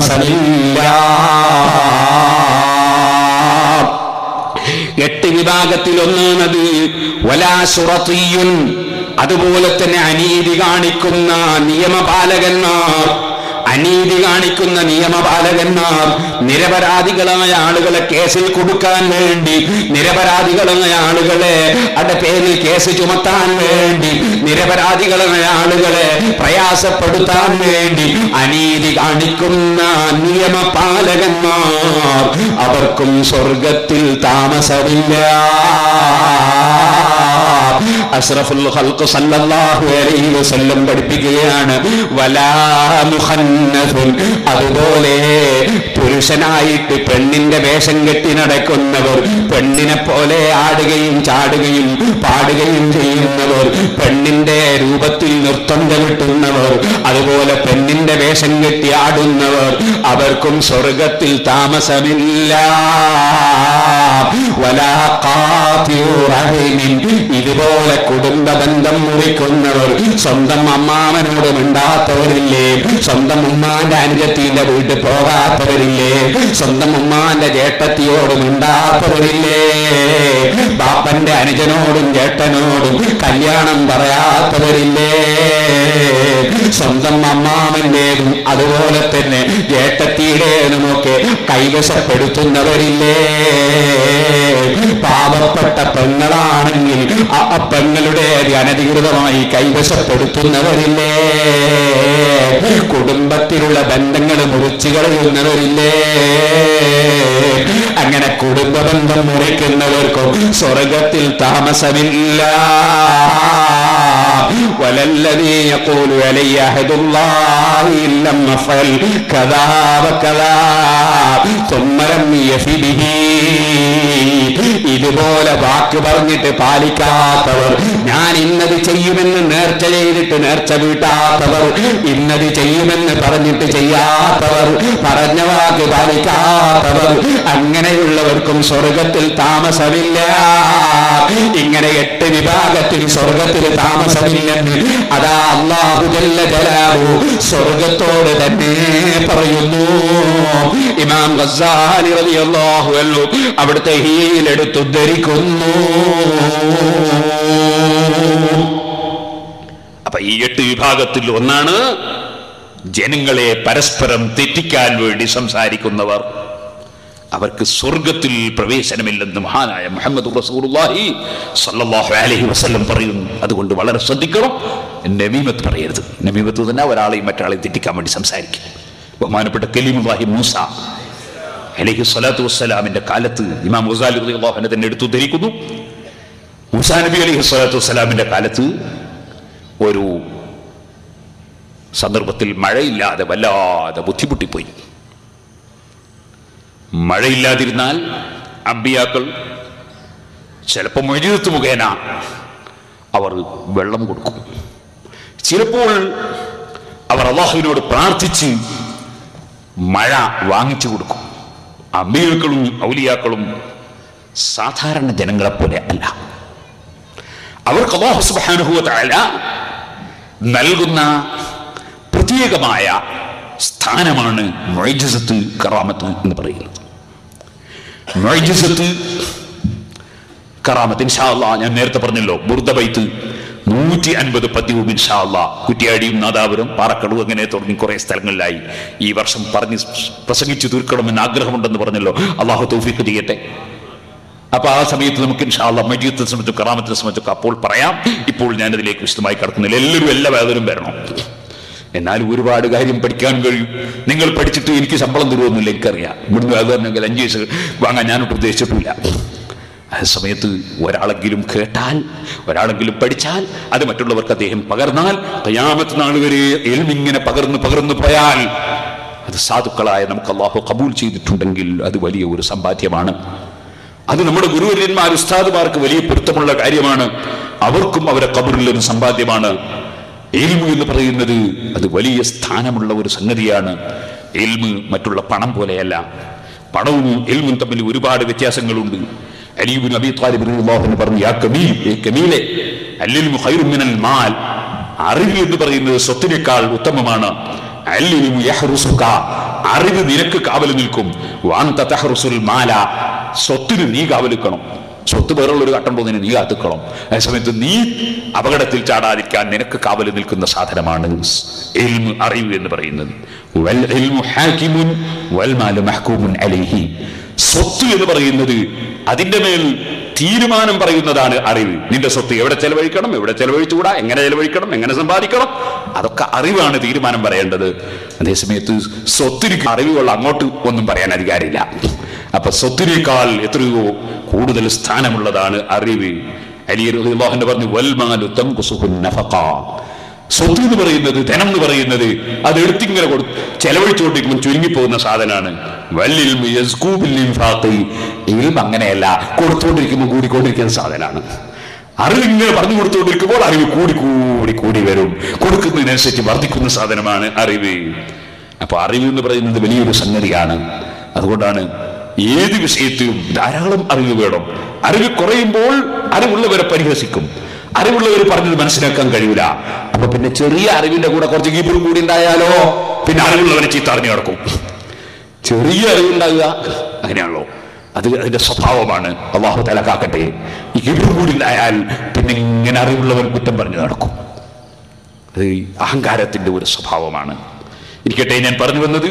താമസമില്ല എട്ട് വിഭാഗത്തിൽ ഒന്നാണത് വലാസുറത്തിയുൻ അതുപോലെ തന്നെ അനീതി കാണിക്കുന്ന നിയമപാലകന്മാർ അനീതി കാണിക്കുന്ന നിയമപാലകന്മാർ നിരപരാധികളായ ആളുകളെ കേസിൽ കൊടുക്കാൻ വേണ്ടി നിരപരാധികളായ ആളുകളെ അവരുടെ പേരിൽ കേസ് ചുമത്താൻ വേണ്ടി നിരപരാധികളായ ആളുകളെ പ്രയാസപ്പെടുത്താൻ വേണ്ടി അനീതി കാണിക്കുന്ന നിയമപാലകന്മാർ അവർക്കും സ്വർഗത്തിൽ താമസമില്ല അഷ്റഫുൽ ഖൽഖ് സല്ലല്ലാഹു അലൈഹി വസല്ലം പഠിപ്പിക്കുകയാണ് വലാ മുഖന്നസുൻ അതുപോലെ പുരുഷനായിട്ട് പെണ്ണിന്റെ വേഷം കെട്ടി നടക്കുന്നവർ പെണ്ണിനെ പോലെ ആടുകയും ചാടുകയും പാടുകയും ചെയ്യുന്നവർ പെണ്ണിന്റെ രൂപത്തിൽ നൃത്തം ചവിട്ടുന്നവർ അതുപോലെ പെണ്ണിന്റെ വേഷം കെട്ടി ആടുന്നവർ അവർക്കും സ്വർഗത്തിൽ താമസമില്ല വലാ ഖാതിഉ റഹിമിൻ ഇതുപോലെ കുടുംബ ബന്ധം മുറിക്കുന്നവർ സ്വന്തം അമ്മാവനോട് മിണ്ടാത്തവരില്ലേ സ്വന്തം ഉമ്മാന്റെ അനുജത്തിന്റെ വീട്ടിൽ പോകാത്തവരില്ലേ സ്വന്തം ഉമ്മാന്റെ ജേട്ടത്തിയോട് മിണ്ടാത്തവരില്ലേ ബാപ്പന്റെ അനുജനോടും ജേട്ടനോടും കല്യാണം പറയാത്തവരില്ലേ സ്വന്തം അമ്മാമന്റേതും അതുപോലെ തന്നെ ജേട്ടത്തിയുടേതുമൊക്കെ കൈവശപ്പെടുത്തുന്നവരില്ലേ പാവപ്പെട്ട പെങ്ങളാണെങ്കിൽ ആ പെങ്ങളുടെ അനധികൃതമായി കൈവശപ്പെടുത്തുന്നവരില്ലേ കുടുംബത്തിലുള്ള ബന്ധങ്ങൾ മുറിച്ചു കളയുന്നവരില്ലേ അങ്ങനെ കുടുംബ ബന്ധം മുറിക്കുന്നവർക്കും സ്വർഗത്തിൽ താമസമില്ല وللذي يقول علي عهد الله إن لم أفعل كذا وكذا ثم لم يف به ഇതുപോലെ വാക്ക് പറഞ്ഞിട്ട് പാലിക്കാത്തവർ ഞാൻ ഇന്നത് ചെയ്യുമെന്ന് നേർച്ച ചെയ്തിട്ട് നേർച്ച വീട്ടാത്തവർ ഇന്നത് ചെയ്യുമെന്ന് പറഞ്ഞിട്ട് ചെയ്യാത്തവർ പറഞ്ഞ വാക്ക് പാലിക്കാത്തവർ അങ്ങനെയുള്ളവർക്കും സ്വർഗത്തിൽ താമസമില്ല ഇങ്ങനെ എട്ട് വിഭാഗത്തിൽ സ്വർഗത്തിൽ താമസമില്ലെന്ന് അതാ അള്ളാഹു ജല്ല ജലാലു സ്വർഗത്തോട് തന്നെ പറയുന്നു ഇമാം ഗസാലി റളിയല്ലാഹു അൻഹു അവിടുത്തെ ഹീലെടുത്ത് ഉദ്ധരിക്കുന്നു അപ്പൊ ഈ എട്ട് വിഭാഗത്തിൽ ഒന്നാണ് ജനങ്ങളെ പരസ്പരം തെറ്റിക്കാൻ വേണ്ടി സംസാരിക്കുന്നവർ അവർക്ക് സ്വർഗത്തിൽ പ്രവേശനമില്ലെന്ന് മഹാനായ മുഹമ്മദ് റസൂലുള്ളാഹി സല്ലല്ലാഹു അലൈഹി വസല്ലം പറയുന്നു അതുകൊണ്ട് വളരെ ശ്രദ്ധിക്കണം നമീമത്ത് പറയരുത് നമീമത്ത് തന്നെ ഒരാളെയും മറ്റൊരാളെയും തെറ്റിക്കാൻ വേണ്ടി സംസാരിക്കും ബഹുമാനപ്പെട്ട കലീമുല്ലാഹി മൂസ അലൈഹി സ്വലാത്തു വസ്സലാമിന്റെ കാലത്ത് ഇമാം ഗസാലി റളിയല്ലാഹു അൻഹു തന്നെ എടുത്തു ധരിക്കുന്നു മൂസാ നബി അലൈഹി സ്വലാത്തു വസ്സലാമിന്റെ കാലത്ത് ഒരു സന്ദർഭത്തിൽ മഴയില്ലാതെ വല്ലാതെ ബുദ്ധിമുട്ടിപ്പോയി മഴയില്ലാതിരുന്നാൽ അമ്പിയാക്കൾ ചിലപ്പോൾ മൊഴിയത്ത് മുഖേന അവർ വെള്ളം കൊടുക്കും ചിലപ്പോൾ അവർ അള്ളാഹുവിനോട് പ്രാർത്ഥിച്ച് മഴ വാങ്ങിച്ചു കൊടുക്കും അമ്പിയാക്കളും ഔലിയാക്കളും സാധാരണ ജനങ്ങളെപ്പോലെ അല്ല അവർക്ക് അള്ളാഹു സുബ്ഹാനഹു വ തആല നൽകുന്ന പ്രത്യേകമായ സ്ഥാനമാണ് മൊയ്ജസത്ത് കറാമത്ത് എന്ന് പറയുന്നത് മൊയ്ജസത്ത് കറാമത്ത് ഇൻഷാല്ല ഞാൻ നേരത്തെ പറഞ്ഞല്ലോ ബുർദബൈത്ത് നൂറ്റി അൻപത് പദ്യവും ഇൻഷാല്ല കുറ്റിയാടിയും നാദാപുരം പാറക്കടു അങ്ങനെ തുടങ്ങി കുറെ സ്ഥലങ്ങളിലായി ഈ വർഷം പറഞ്ഞ് പ്രസംഗിച്ചു തീർക്കണമെന്ന് ആഗ്രഹമുണ്ടെന്ന് പറഞ്ഞല്ലോ അള്ളാഹു തൗഫീഖ് ചെയ്യട്ടെ അപ്പൊ ആ സമയത്ത് നമുക്ക് ഇൻഷാല്ല മജീദത്തെ സംബന്ധിച്ചും കറാമത്തിനെ സംബന്ധിച്ചൊക്കെ അപ്പോൾ പറയാം ഇപ്പോൾ ഞാനതിലേക്ക് വിശദമായി കടക്കുന്നില്ല എല്ലാവരും എല്ലാ വേദനയും വരണം എന്നാലും ഒരുപാട് കാര്യം പഠിക്കാൻ കഴിയും നിങ്ങൾ പഠിച്ചിട്ട് എനിക്ക് ശമ്പളം തരുമെന്നില്ല എനിക്കറിയാം ഇവിടുന്ന് വേദനെങ്കിൽ അഞ്ച് വയസ്സ് വാങ്ങാൻ ഞാനൊട്ട് ഉദ്ദേശിച്ചിട്ടില്ല ആ സമയത്ത് ഒരാളെങ്കിലും കേട്ടാൽ ഒരാളെങ്കിലും പഠിച്ചാൽ അത് മറ്റുള്ളവർക്ക് അദ്ദേഹം പകർന്നാൽ കയ്യാമത്ത് നാൾ വരെ എൽമിങ്ങനെ പകർന്ന് പകർന്നു പോയാൽ അത് സാധുക്കളായ നമുക്ക് അള്ളാഹു കബൂൽ ചെയ്തിട്ടുണ്ടെങ്കിൽ അത് വലിയ ഒരു സമ്പാദ്യമാണ് അത് നമ്മുടെ ഗുരുവര്യന്മാർ ഉസ്താദുമാർക്ക് വലിയ പൊരുത്തമുള്ള കാര്യമാണ് അവർക്കും അവരെ കബറിൽ ഒരു സമ്പാദ്യമാണ് എൽമു എന്ന് പറയുന്നത് അത് വലിയ സ്ഥാനമുള്ള ഒരു സംഗതിയാണ് എൽമ് മറ്റുള്ള പണം പോലെയല്ല പണവും എൽമും തമ്മിൽ ഒരുപാട് വ്യത്യാസങ്ങളുണ്ട് അലീബിൻ അബി താലിബ് റളിയല്ലാഹു പറഞ്ഞു യാ കമീൽ ഏ കമീലെ അല്ലിൽമു ഖൈറും മിനൽ മാൽ അറിവ് എന്ന് പറയുന്നത് സ്വത്തിനേക്കാൾ ഉത്തമമാണ് അല്ലിൽമു യഹ്റുസുക അറിവ് നിനക്ക് കാവൽ നിൽക്കും വാന്ത തഹ്റുസുൽ മാല സ്വത്തിന് നീ കാവലിക്കണം സ്വത്ത് വേറുള്ള ഒരു ഘട്ടം പോകുന്നതിന് നീ കാത്തുക്കണം അതേസമയത്ത് നീ അപകടത്തിൽ ചാടാതിരിക്കാൻ നിനക്ക് കാവൽ നിൽക്കുന്ന സാധനമാണ് ഇൽമ് അറിവ് എന്ന് പറയുന്നത് വൽ ഇൽമു ഹാക്കിമുൻ വൽ മാലു മഹ്കൂമുൻ അലൈഹി സ്വത്ത് എന്ന് പറയുന്നത് അതിന്റെ മേൽ തീരുമാനം പറയുന്നതാണ് അറിവ് നിന്റെ സ്വത്ത് എവിടെ ചെലവഴിക്കണം എവിടെ ചെലവഴിച്ചുകൂടാ എങ്ങനെ ചെലവഴിക്കണം എങ്ങനെ സമ്പാദിക്കണം അതൊക്കെ അറിവാണ് തീരുമാനം പറയേണ്ടത് അതേസമയത്ത് സ്വത്തിന് അറിവുകൾ അങ്ങോട്ട് ഒന്നും പറയാൻ അധികാരമില്ല അപ്പൊ സ്വത്തിനേക്കാൾ എത്രയോ കൂടുതൽ സ്ഥാനമുള്ളതാണ് അറിവ് അലി റളിയല്ലാഹു പറഞ്ഞു വൽമാലു തൻഖുസുഹുൻ നഫഖ സ്വത്ത് എന്ന് പറയുന്നത് ധനം എന്ന് പറയുന്നത് അത് എടുത്തിങ്ങനെ കൊടു ചെലവഴിച്ചുകൊണ്ടിരിക്കുമ്പോൾ ചുരുങ്ങിപ്പോകുന്ന സാധനമാണ് വല്ലിൽമു യസ്കൂബിൽ ഇൻഫാഖി. ഇൽമ് അങ്ങനെയല്ല കൊടുത്തുകൊണ്ടിരിക്കുമ്പോൾ കൂടിക്കൊണ്ടിരിക്കുന്ന സാധനമാണ് അറിവ് ഇങ്ങനെ പറഞ്ഞു കൊടുത്തുകൊണ്ടിരിക്കുമ്പോൾ അറിവ് കൂടി കൂടി കൂടി വരും കൊടുക്കുന്നതിനനുസരിച്ച് വർദ്ധിക്കുന്ന സാധനമാണ് അറിവ് അപ്പൊ അറിവ് എന്ന് പറയുന്നത് വലിയൊരു സംഗതിയാണ് അതുകൊണ്ടാണ് ഏത് വിഷയത്തിലും ധാരാളം അറിവ് വേണം അറിവ് കുറയുമ്പോൾ അറിവുള്ളവരെ പരിഹസിക്കും അറിവുള്ളവർ പറഞ്ഞത് മനസ്സിലാക്കാൻ കഴിയൂല അപ്പൊ പിന്നെ ചെറിയ അറിവിന്റെ കൂടെ കുറച്ച് കീപ്പറും കൂടി ഉണ്ടായാലോ പിന്നെ അറിവുള്ളവരെ ചീത്ത അറിഞ്ഞു കിടക്കും ചെറിയ അറിവുണ്ടാകുക അങ്ങനെയാണല്ലോ അത് അതിന്റെ സ്വഭാവമാണ് അള്ളാഹു തല കാക്കട്ടെ ഈ കിബിർ കൂടി ഉണ്ടായാൽ പിന്നെ ഇങ്ങനെ അറിവുള്ളവർ കുറ്റം പറഞ്ഞു നടക്കും അത് ഈ അഹങ്കാരത്തിന്റെ ഒരു സ്വഭാവമാണ് ഇരിക്കട്ടെ ഞാൻ പറഞ്ഞു വന്നത്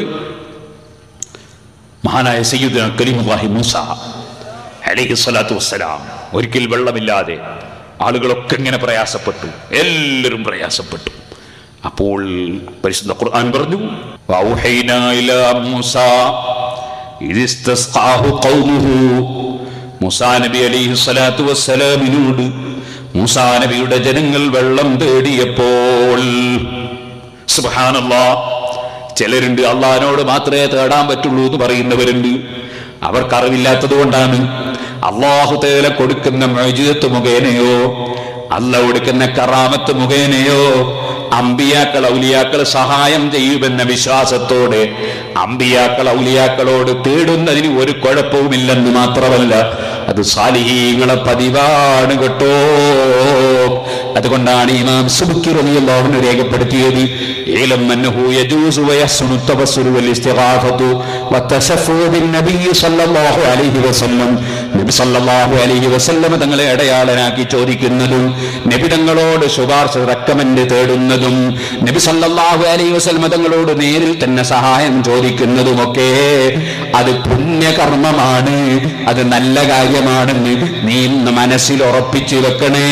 മഹാനായ സയ്യിദ് കലിമുല്ലാഹി മൂസ അലൈഹി സ്വലാത്തു വസ്സലാം ഒരിക്കൽ വെള്ളമില്ലാതെ ആളുകളൊക്കെ ഇങ്ങനെ പ്രയാസപ്പെട്ടു എല്ലാവരും പ്രയാസപ്പെട്ടു അപ്പോൾ പരിശുദ്ധ ഖുർആൻ പറഞ്ഞു വൗഹൈനാ ഇലാ മൂസ ഇദ് ഇസ്തസ്ഖാഹു ഖൗമുഹു മൂസാ നബി അലൈഹി സ്വലാത്തു വസ്സലാമിനോട് മൂസാ നബിയുടെ ജനങ്ങൾ വെള്ളം തേടിയപ്പോൾ സുബ്ഹാനല്ലാ ചിലരുണ്ട് അള്ളഹാനോട് മാത്രമേ തേടാൻ പറ്റുള്ളൂ എന്ന് പറയുന്നവരുണ്ട് അവർക്ക് അറിവില്ലാത്തത് കൊണ്ടാണ് അള്ളാഹു തേല കൊടുക്കുന്ന മൗജിദത്ത് മുഖേനയോ അല്ല കൊടുക്കുന്ന കറാമത്ത് മുഖേനയോ അമ്പിയാക്കൾ ഔലിയാക്കൾ സഹായം ചെയ്യുമെന്ന വിശ്വാസത്തോടെ അമ്പിയാക്കൾ ഔലിയാക്കളോട് തേടുന്നതിന് ഒരു കുഴപ്പവുമില്ലെന്ന് മാത്രമല്ല അത് സാലിഹീങ്ങളെ പതിവാണ് കേട്ടോ അതുകൊണ്ടാണ് ഇമാം സുബുക്കി റളിയല്ലാഹു രേഖപ്പെടുത്തിയത് ഏലം അന്നഹു യജൂസു വയഹ്സുനു തവസ്സുലു വൽ ഇസ്തിഗാഫത്തു വതശഫു ബിൻ നബി സല്ലല്ലാഹു അലൈഹി വസല്ലം നബി സല്ലല്ലാഹു അലൈഹി വസല്ലം തങ്ങളെ അടയാളനാക്കി ചോദിക്കുന്നതും നബി തങ്ങളോട് ശുപാർശ റെക്കമെൻഡ് തേടുന്നതും നബി സല്ലല്ലാഹു അലൈഹി വസല്ലം തങ്ങളോട് നേരിൽ തന്നെ സഹായം ചോദിക്കുന്നതുമൊക്കെ അത് പുണ്യകർമ്മമാണ് അത് നല്ല കാര്യമാണെന്ന് നീ ഇന്ന് മനസ്സിൽ ഉറപ്പിച്ചു വെക്കണേ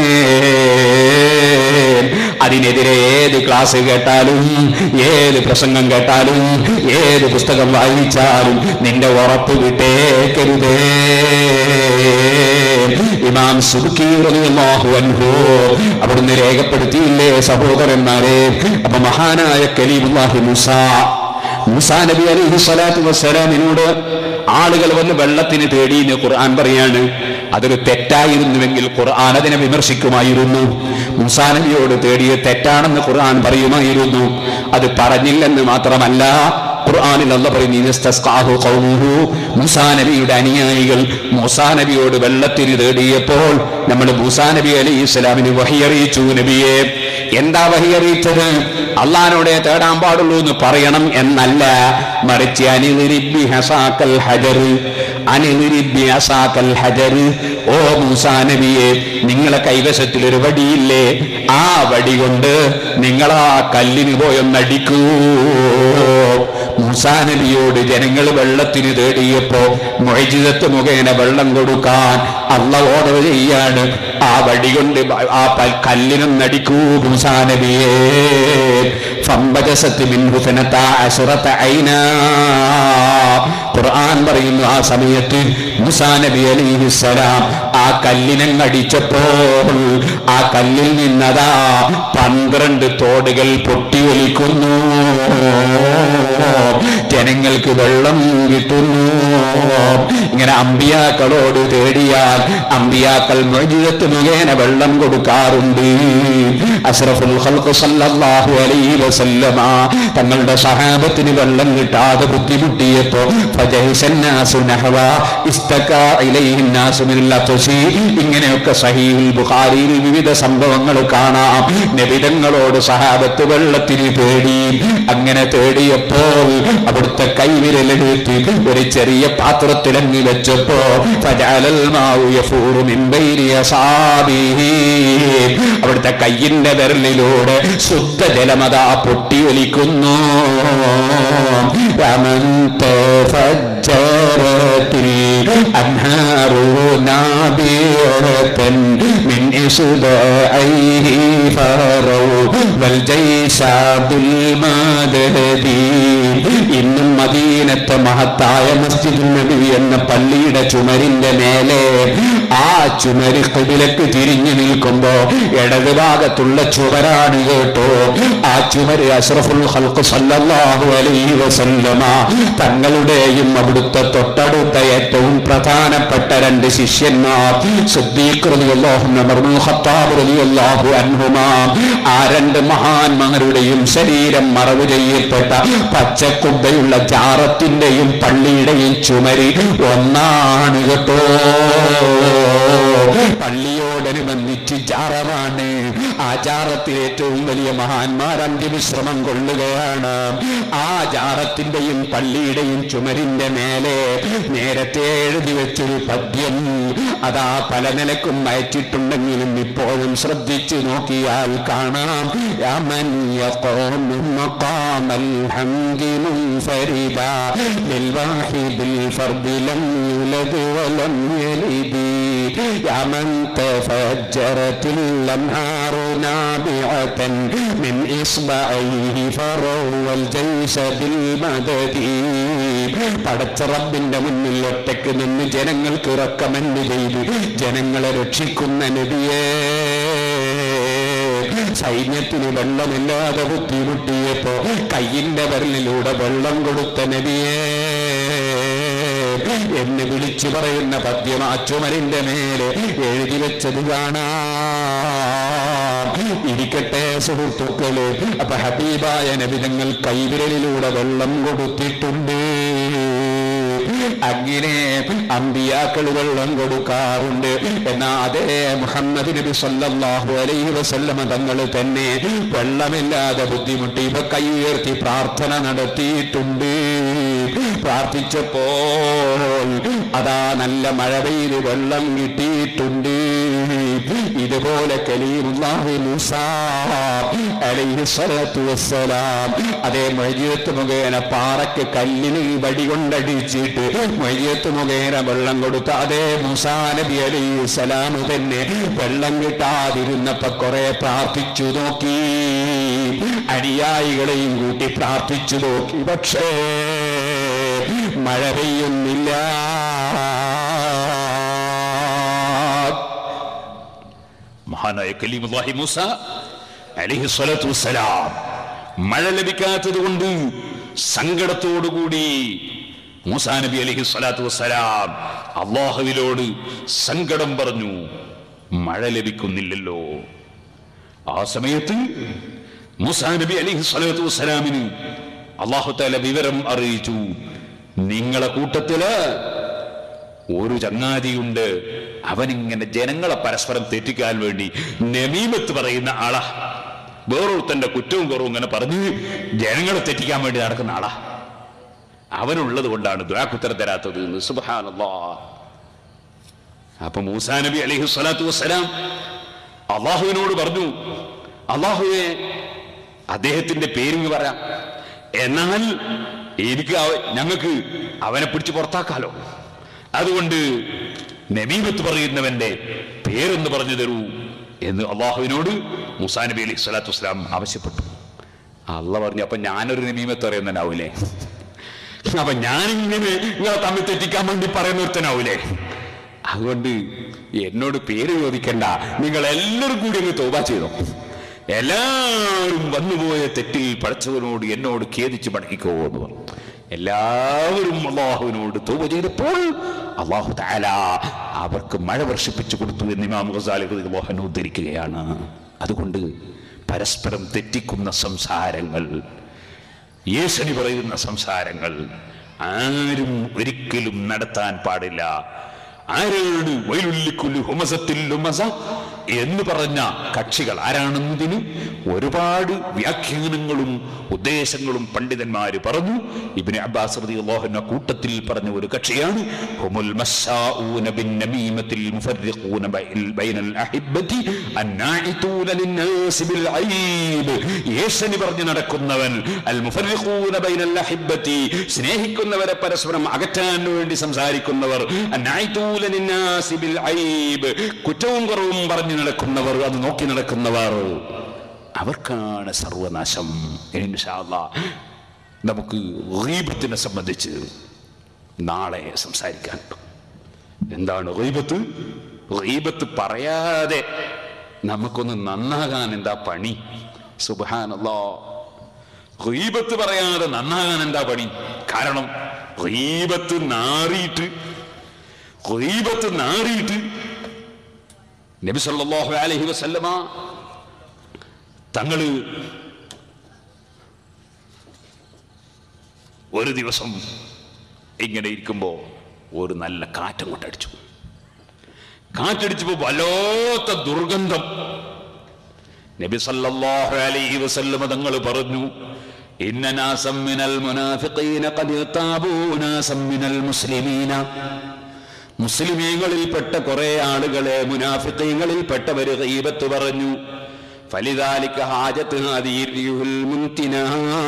അതിനെതിരെ ഏത് ക്ലാസ് കേട്ടാലും ഏത് പ്രസംഗം കേട്ടാലും ഏത് പുസ്തകം വായിച്ചാലും നിന്റെ ഉറപ്പ് വിട്ടേക്കരുതേ ഇമാം സുബുക്കി റളിയല്ലാഹു അൻഹു അവിടുന്ന് രേഖപ്പെടുത്തിയില്ലേ സഹോദരന്മാരെ അപ്പൊ മഹാനായ കലീമുല്ലാഹി മുസ മൂസാ നബി അലൈഹി സ്വലാത്തു വസ്സലാമിനോട് ആളുകൾ വന്ന് വെള്ളത്തിന് തേടിയെന്ന് ഖുർആൻ പറയാണ് അതൊരു തെറ്റായിരുന്നുവെങ്കിൽ ഖുർആൻ അതിനെ വിമർശിക്കുമായിരുന്നു മൂസാ നബിയോട് തേടിയത് തെറ്റാണെന്ന് ഖുർആൻ പറയുമായിരുന്നു അത് പറഞ്ഞില്ലെന്ന് മാത്രമല്ല ഖുർആനിൽ അല്ല പറയുന്നു ഇസ്തസ്ഖാഹു ഖൗമുഹു മൂസാ നബിയുടെ അനുയായികൾ മൂസാ നബിയോട് വെള്ളത്തിന് തേടിയപ്പോൾ നമ്മൾ മൂസാ നബി അലൈഹി ഇസ്ലാമിന് വഹി അറിയിച്ചു നബിയെ എന്താ വഹി അറിയിച്ചത് അള്ളഹാനോടെ തേടാൻ പാടുള്ളൂ എന്ന് പറയണം എന്നല്ല മറിച്ച് അനിലിരിബി ഹസാക്കൽ ഹജർ അനിലിരിബി ഹസാക്കൽ ഹജർ ഓ മൂസാ നബിയെ നിങ്ങളെ കൈവശത്തിൽ ഒരു വടിയില്ലേ ആ വടി കൊണ്ട് നിങ്ങൾ ആ കല്ലിന് പോയൊന്നടിക്കൂ മൂസാ നബിയോട് ജനങ്ങൾ വെള്ളത്തിന് തേടിയപ്പോ മൊയ്ജിതത്ത് മുഖേന വെള്ളം കൊടുക്കാൻ അള്ള ഓർഡർ ചെയ്യാണ് ആ വടി കൊണ്ട് ആ പ- കല്ലിനൊന്നടിക്കൂ മൂസാ നബിയെ ഫംബജസത്ത് മിൻഹു ഫനത അശ്റത ഐനാ ഖുർആൻ പറയുന്നു ആ സമയത്ത് മൂസാ നബി അലൈഹിസ്സലാം ആ കല്ലിനങ്ങടിച്ചപ്പോൾ ആ കല്ലിൽ നിന്നതാ പന്ത്രണ്ട് തോടുകൾ പൊട്ടിയൊലിക്കുന്നു ജനങ്ങൾക്ക് വെള്ളം കിട്ടുന്നു ഇങ്ങനെ അമ്പിയാക്കളോട് തേടിയാൽ അമ്പിയാക്കൾ മൊഴിജത്ത് മുഖേന വെള്ളം കൊടുക്കാറുണ്ട് അഷ്റഫുൽ ഖൽഖ് സല്ലല്ലാഹു അലൈഹി വസല്ലമ തങ്ങളുടെ സഹാബത്തിന് വെള്ളം കിട്ടാതെ ബുദ്ധിമുട്ടിയപ്പോ ഫജഹിസന്നാസു നഹവ ഇസ്തകാ ഇലൈഹി നാസു മിനൽ അത്ശി ഇങ്ങനെയൊക്കെ സഹീഹുൽ ബുഖാരിയിൽ വിവിധ സംഭവങ്ങൾ കാണാം നബിതങ്ങളോട് സഹാബത്ത് വെള്ളത്തിന് തേടി അങ്ങനെ തേടിയപ്പോൾ അവിടുത്തെ കൈവിരലെടുത്ത് ഒരു ചെറിയ പാത്രത്തിലങ്ങി വെച്ചപ്പോ ഫജഅലൽ മാഉ യഫൂറു മിൻ ബൈനി അസാബിഹി അവിടുത്തെ കയ്യിന്റെ വിരലിലൂടെ ശുദ്ധജലമതാ പൊട്ടിയൊലിക്കുന്നു رمنت فجرت الأنهار نابعة من إصبعيه فروا والجيش بالمدد ഇന്നും മദീനത്തെ മഹത്തായ മസ്ജിദ് നബി എന്ന പള്ളിയുടെ ചുമരിന്റെ മേലെ ആ ചുമര് കിബിലക്ക് തിരിഞ്ഞു നിൽക്കുമ്പോ ഇടത് ഭാഗത്തുള്ള ചുമരാണ് കേട്ടോ ആ ചുമര് അഷ്റഫുൽ ഖൽഖ് സല്ലല്ലാഹു അലൈഹി വസല്ലമ തങ്ങളുടെയും അവിടുത്തെ തൊട്ടടുത്ത ഏറ്റവും പ്രധാനപ്പെട്ട രണ്ട് ശിഷ്യന്മാർ സിദ്ദീഖ് റളിയല്ലാഹു അൻഹു ഉമർ ഇബ്നുൽ ഖത്താബ് റളിയല്ലാഹു അൻഹുമാ ആ രണ്ട് മഹാന്മാരുടെയും ശരീരം മറവ് ചെയ്യപ്പെട്ട പച്ചക്കുബ്ബയുള്ള ജാറത്തിന്റെയും പള്ളിയുടെയും ചുമരി ഒന്നാണ് കേട്ടോ പള്ളിയോട് നോടനുബന്ധിച്ച് ജാറമാണ് ആ ജാറത്തിൽ ഏറ്റവും വലിയ മഹാന്മാർ അന്ത്യവിശ്രമം കൊള്ളുകയാണ് ആ ജാറത്തിന്റെയും പള്ളിയുടെയും ചുമരിന്റെ മേലെ നേരത്തെ എഴുതി വെച്ചൊരു പദ്യം അതാ പല നിലക്കും അയച്ചിട്ടുണ്ടെങ്കിലും ഇപ്പോഴും ശ്രദ്ധിച്ചു നോക്കിയാൽ കാണാം യമൻ يقوم مقام الحمد منفردا للواحد الفرد لم يولد ولم يلد يا من تفجرت الأنهار نابعة من إصبعيه فروى الجيش بالمدد പടച്ച റബ്ബിന്റെ മുന്നിൽ ഒറ്റയ്ക്ക് നിന്ന് ജനങ്ങൾക്ക് ഇറക്കമെന്ന് ചെയ്ത് ജനങ്ങളെ രക്ഷിക്കുന്ന നബിയേ സൈന്യത്തിന് വെള്ളമില്ലാതെ ബുദ്ധിമുട്ടിയപ്പോ കയ്യിന്റെ വിരലിലൂടെ വെള്ളം കൊടുത്ത നബിയേ എന്ന് വിളിച്ചു പറയുന്ന പദ്യം ആ ചുമരിന്റെ മേലെ എഴുതി വെച്ചത് കാണാം ഇരിക്കട്ടെ സുഹൃത്തുക്കള് അപ്പൊ ഹബീബായ നബിതങ്ങൾ കൈവിരലിലൂടെ വെള്ളം കൊടുത്തിട്ടുണ്ട് അങ്ങനെ അമ്പിയാക്കൾ വെള്ളം കൊടുക്കാറുണ്ട് എന്നാ അതേ മുഹമ്മദ് നബി സല്ലല്ലാഹു അലൈഹി വസല്ലമ തങ്ങൾ തന്നെ വെള്ളമില്ലാതെ ബുദ്ധിമുട്ടി ഇവ കൈ ഉയർത്തി പ്രാർത്ഥന നടത്തിയിട്ടുണ്ട് പ്രാർത്ഥിച്ചപ്പോൾ അതാ നല്ല മഴ പെയ്ത് വെള്ളം കിട്ടിയിട്ടുണ്ട് ഇതുപോലെ കലീമുല്ലാഹി മൂസ അലൈഹി സ്വലാത്തു വസ്സലാം അതേ മൊയ്യത്ത് മുഖേന പാറയ്ക്ക് കല്ലിന് വടി കൊണ്ടടിച്ചിട്ട് മൊയ്യത്ത് മുഖേന വെള്ളം കൊടുത്ത അതേ മൂസാ നബി അലൈഹി സ്വലാം തന്നെ വെള്ളം കിട്ടാതിരുന്നപ്പോ കുറെ പ്രാർത്ഥിച്ചു നോക്കി അനുയായികളെയും കൂട്ടി പ്രാർത്ഥിച്ചു നോക്കി പക്ഷേ മഴ പെയ്യുന്നില്ല മഹാനായ കലീമുല്ലാഹി മൂസ അലിഹി സ്വലത്തു വസ്സലാം മഴ ലഭിക്കാത്തത് കൊണ്ട് സങ്കടത്തോടുകൂടി മൂസാ നബി അലിഹി സ്വലാത്തു വസ്സലാം അള്ളാഹുവിനോട് സങ്കടം പറഞ്ഞു മഴ ലഭിക്കുന്നില്ലല്ലോ ആ സമയത്ത് മൂസാ നബി അലിഹി സ്വലാത്തു വസ്സലാമിന് അള്ളാഹു താല വിവരം അറിയിച്ചു നിങ്ങളെ കൂട്ടത്തില് ഒരു ചങ്ങാതിയുണ്ട് അവനിങ്ങനെ ജനങ്ങളെ പരസ്പരം തെറ്റിക്കാൻ വേണ്ടി നമീമത്ത് പറയുന്ന ആളാ വേറൊരുത്തന്റെ കുറ്റവും കുറവും ഇങ്ങനെ പറഞ്ഞ് ജനങ്ങളെ തെറ്റിക്കാൻ വേണ്ടി നടക്കുന്ന ആളാ അവനുള്ളത് കൊണ്ടാണ് ദ്വാക്കുത്തരം തരാത്തത് എന്ന് സുബ്ഹാനല്ലാ അപ്പൊ മൂസാ നബി അലൈഹി സ്വലാത്തു വസ്സലാം അള്ളാഹുവിനോട് പറഞ്ഞു അള്ളാഹുവെ അദ്ദേഹത്തിന്റെ പേരിങ് പറയാം എന്നാൽ എനിക്ക് അവ- ഞങ്ങൾക്ക് അവനെ പിടിച്ച് പുറത്താക്കാലോ അതുകൊണ്ട് നബീബത്ത് പറയുന്നവന്റെ പേരൊന്ന് പറഞ്ഞു തരൂ എന്ന് അള്ളാഹുവിനോട് മുസാ നബി അലൈഹി സ്വലാത്തു വസ്സലാം ആവശ്യപ്പെട്ടു അള്ള പറഞ്ഞു അപ്പൊ ഞാനൊരു നമീമത്ത് അറിയുന്നതിനാവൂലേ അപ്പൊ ഞാനിങ്ങനെ നിങ്ങളെ തമ്മിൽ തെറ്റിക്കാൻ വേണ്ടി പറയുന്ന ഒരുത്തനാവൂലേ അതുകൊണ്ട് എന്നോട് പേര് ചോദിക്കണ്ട നിങ്ങൾ എല്ലാവരും കൂടി അങ്ങ് തോബ ചെയ്തോ എല്ലാവരും വന്നുപോയ തെറ്റിൽ പടച്ചവനോട് എന്നോട് ഖേദിച്ച് മടക്കിക്കോ എന്ന് പറഞ്ഞു എല്ലാവരും അള്ളാഹുവിനോട് തോപ ചെയ്തപ്പോൾ അള്ളാഹു താല അവർക്ക് മഴ വർഷിപ്പിച്ചു കൊടുത്തു എന്ന് ഇമാം ഗസാലി മോഹൻ ഉദ്ധരിക്കുകയാണ് അതുകൊണ്ട് പരസ്പരം തെറ്റിക്കുന്ന സംസാരങ്ങൾ യേശനി പറയുന്ന സംസാരങ്ങൾ ആരും ഒരിക്കലും നടത്താൻ പാടില്ല ആരോട് വൈലുള്ളിക്കുല്ലു ഹുമസത്തിൽ ലുമസ എന്ന് പറഞ്ഞ കക്ഷികൾ ആരാണെന്നതിന് ഒരുപാട് വ്യാഖ്യാനങ്ങളും ഉദ്ദേശങ്ങളും പണ്ഡിതന്മാര് പറഞ്ഞു ഇബ്നു അബ്ബാസ് റളിയല്ലാഹുവിന്റെ കൂട്ടത്തിൽ പറഞ്ഞ ഒരു കക്ഷിയാണ് ഹുമുൽ മസ്സാഊന ബിന്നമീമത്തിൽ മുഫർരിഖൂന ബൈൽ- ബൈനൽ അഹിബ്ബതി അന്നാഇതൂന ലിന്നാസി ബിൽ ഐബ് യേശനി പറഞ്ഞു നടക്കുന്നവൻ അൽ മുഫർരിഖൂന ബൈനൽ അഹിബ്ബതി സ്നേഹിക്കുന്നവരെ പരസ്പരം അകറ്റാൻ വേണ്ടി സംസാരിക്കുന്നവർ അന്നാഇതൂന ലിന്നാസി ബിൽ ഐബ് കുറ്റവും കുറവും പറഞ്ഞു നടക്കുന്നവർ അത് നോക്കി നടക്കുന്നവർ അവർക്കാണ് സർവനാശം ഇൻഷാ അല്ലാഹ് നമുക്ക് ഗീബത്തിനെ സംബന്ധിച്ച് നാളെ സംസാരിക്കാനുണ്ട് എന്താണ് ഗീബത്ത് ഗീബത്ത് പറയാതെ നമുക്കൊന്ന് നന്നാകാൻ എന്താ പണി സുബാനല്ലോ ഗീബത്ത് പറയാതെ നന്നാകാൻ എന്താ പണി കാരണം ഗീബത്ത് നാറിയിട്ട് ഗീബത്ത് നാറിയിട്ട് നബി സല്ലല്ലാഹു അലൈഹി വസല്ലമ തങ്ങള് ഒരു ദിവസം ഇങ്ങനെ ഇരിക്കുമ്പോൾ ഒരു നല്ല കാറ്റം കൊണ്ടടിച്ചു കാറ്റടിച്ചപ്പോ വല്ലാത്ത ദുർഗന്ധം നബി സല്ലല്ലാഹു അലൈഹി വസല്ലമ തങ്ങൾ പറഞ്ഞു ഇന്ന നാസം മിനൽ മുനാഫിഖീന ഖദ് താബൂ നാസം മിനൽ മുസ്ലിമീന മുസ്ലിമീങ്ങളിൽപ്പെട്ട കുറെ ആളുകളെ മുനാഫിഖീങ്ങളിൽപ്പെട്ടവര് ഗീബത്ത് പറഞ്ഞു ഫലിദാലിക ഹാജത്ത് ഹദീരിയുൽ മുൻതിനാ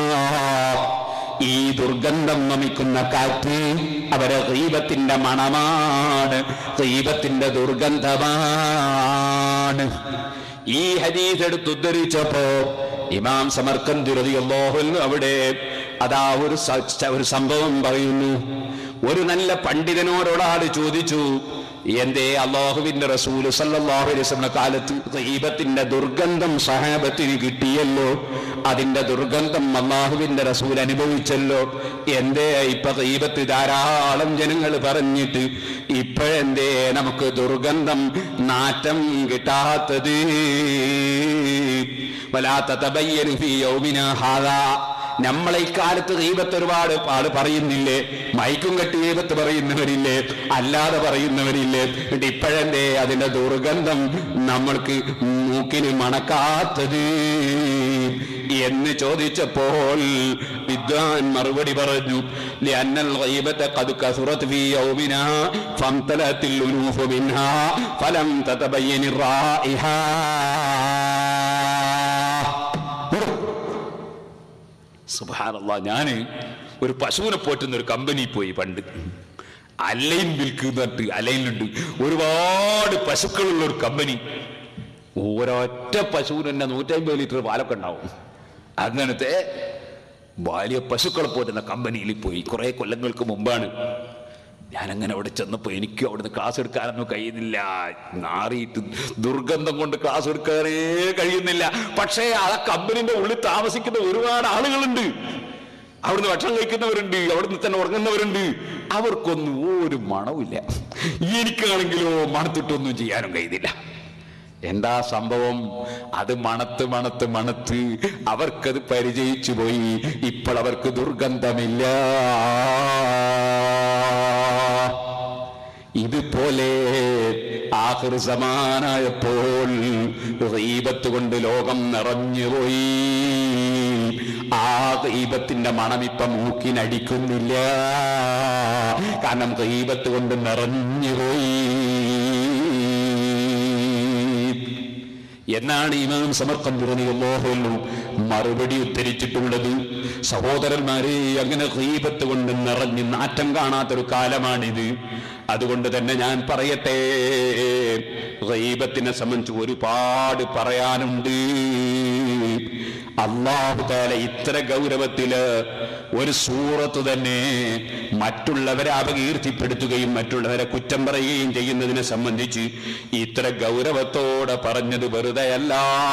ഈ ദുർഗന്ധം നമിക്കുന്ന കാറ്റ് അവരെ ഗീബത്തിന്റെ മണമാണ് ഗീബത്തിന്റെ ദുർഗന്ധമാണ് ഈ ഹദീസ് എടുത്ത് ഉദ്ധരിച്ചപ്പോ ഇമാം സമർക്കന്തി റളിയല്ലാഹു അവിടെ അതാ ഒരു സ- ഒരു സംഭവം പറയുന്നു ഒരു നല്ല പണ്ഡിതനോടൊരാൾ ചോദിച്ചു എന്തേ അള്ളാഹുവിന്റെ റസൂല് സല്ലല്ലാഹു അലൈഹി വസല്ലം കാലത്ത് ഗീബത്തിന്റെ ദുർഗന്ധം സഹാബത്തിന് കിട്ടിയല്ലോ അതിന്റെ ദുർഗന്ധം അള്ളാഹുവിന്റെ റസൂൽ അനുഭവിച്ചല്ലോ എന്തേ ഇപ്പൊ ഗീബത്ത് ധാരാളം ജനങ്ങൾ പറഞ്ഞിട്ട് ഇപ്പോഴെന്തേ നമുക്ക് ദുർഗന്ധം നാറ്റം കിട്ടാത്തത് വലാത്ത തബയ്യനു ഫീ യൗമിനാ ഹാദാ നമ്മളെ ഇക്കാലത്ത് ദൈവത്ത് ഒരുപാട് പാട് പറയുന്നില്ലേ മൈക്കും കെട്ടി ദൈവത്ത് പറയുന്നവരില്ലേ അല്ലാതെ പറയുന്നവരില്ലേ എന്നിട്ട് ഇപ്പോഴെന്തേ അതിന്റെ ദുർഗന്ധം നമ്മൾക്ക് മൂക്കിന് മണക്കാത്തത് എന്ന് ചോദിച്ചപ്പോൾ വിദ്വാൻ മറുപടി പറഞ്ഞു ലഅന്നൽ ഗൈബത ഖദ് കസുറത് ഫീ യൗമിനാ ഫംതലത്തിൽ ഉലൂഫു മിൻഹാ ഫലം തതബയ്യനി റായിഹ സുബാനല്ല ഞാന് ഒരു പശുവിനെ പോറ്റുന്ന ഒരു കമ്പനി പോയി പണ്ട് അലൈൻ മിൽക്ക് എന്ന് പറഞ്ഞിട്ട് അലൈനുണ്ട് ഒരുപാട് പശുക്കളുള്ള ഒരു കമ്പനി ഒരൊറ്റ പശുവിന് തന്നെ നൂറ്റമ്പത് ലിറ്റർ പാലൊക്കെ ഉണ്ടാവും അങ്ങനത്തെ വലിയ പശുക്കളെ പോറ്റുന്ന കമ്പനിയിൽ പോയി കുറെ കൊല്ലങ്ങൾക്ക് മുമ്പാണ് ഞാനങ്ങനെ അവിടെ ചെന്നപ്പോ എനിക്ക് അവിടുന്ന് ക്ലാസ് എടുക്കാനൊന്നും കഴിയുന്നില്ല നാറിയിട്ട് ദുർഗന്ധം കൊണ്ട് ക്ലാസ് എടുക്കാനേ കഴിയുന്നില്ല പക്ഷേ ആ കമ്പനിന്റെ ഉള്ളിൽ താമസിക്കുന്ന ഒരുപാട് ആളുകളുണ്ട് അവിടുന്ന് ഭക്ഷണം കഴിക്കുന്നവരുണ്ട് അവിടുന്ന് തന്നെ ഉറങ്ങുന്നവരുണ്ട് അവർക്കൊന്നും ഒരു മണവുമില്ല എനിക്കാണെങ്കിലോ മണത്തിട്ടൊന്നും ചെയ്യാനും കഴിയുന്നില്ല എന്താ സംഭവം അത് മണത്ത് മണത്ത് മണത്ത് അവർക്കത് പരിചയിച്ചു പോയി ഇപ്പോൾ അവർക്ക് ദുർഗന്ധമില്ല ഇതുപോലെ ആഹൃ സമാനായപ്പോൾ ഗീബത്ത് കൊണ്ട് ലോകം നിറഞ്ഞുപോയി ആ ഗീബത്തിന്റെ മണം ഇപ്പൊ മൂക്കിനടിക്കുന്നില്ല കാരണം ഗീബത്ത് കൊണ്ട് നിറഞ്ഞുപോയി എന്നാണ് ഇമാം സമർക്കന്തിറനിയല്ലോഹുന്നു മറുപടി ഉദ്ധരിച്ചിട്ടുള്ളത് സഹോദരന്മാരെ അങ്ങനെ ഹീബത്ത് കൊണ്ട് നിറഞ്ഞ് നാറ്റം കാണാത്തൊരു കാലമാണിത് അതുകൊണ്ട് തന്നെ ഞാൻ പറയട്ടെ ഗൈബത്തിനെ സംബന്ധിച്ച് ഒരുപാട് പറയാനുണ്ട് അള്ളാഹു താല ഇത്ര ഗൗരവത്തില് ഒരു സൂറത്ത് തന്നെ മറ്റുള്ളവരെ അപകീർത്തിപ്പെടുത്തുകയും മറ്റുള്ളവരെ കുറ്റം പറയുകയും ചെയ്യുന്നതിനെ സംബന്ധിച്ച് ഇത്ര ഗൗരവത്തോടെ പറഞ്ഞത് വെറുതെയല്ല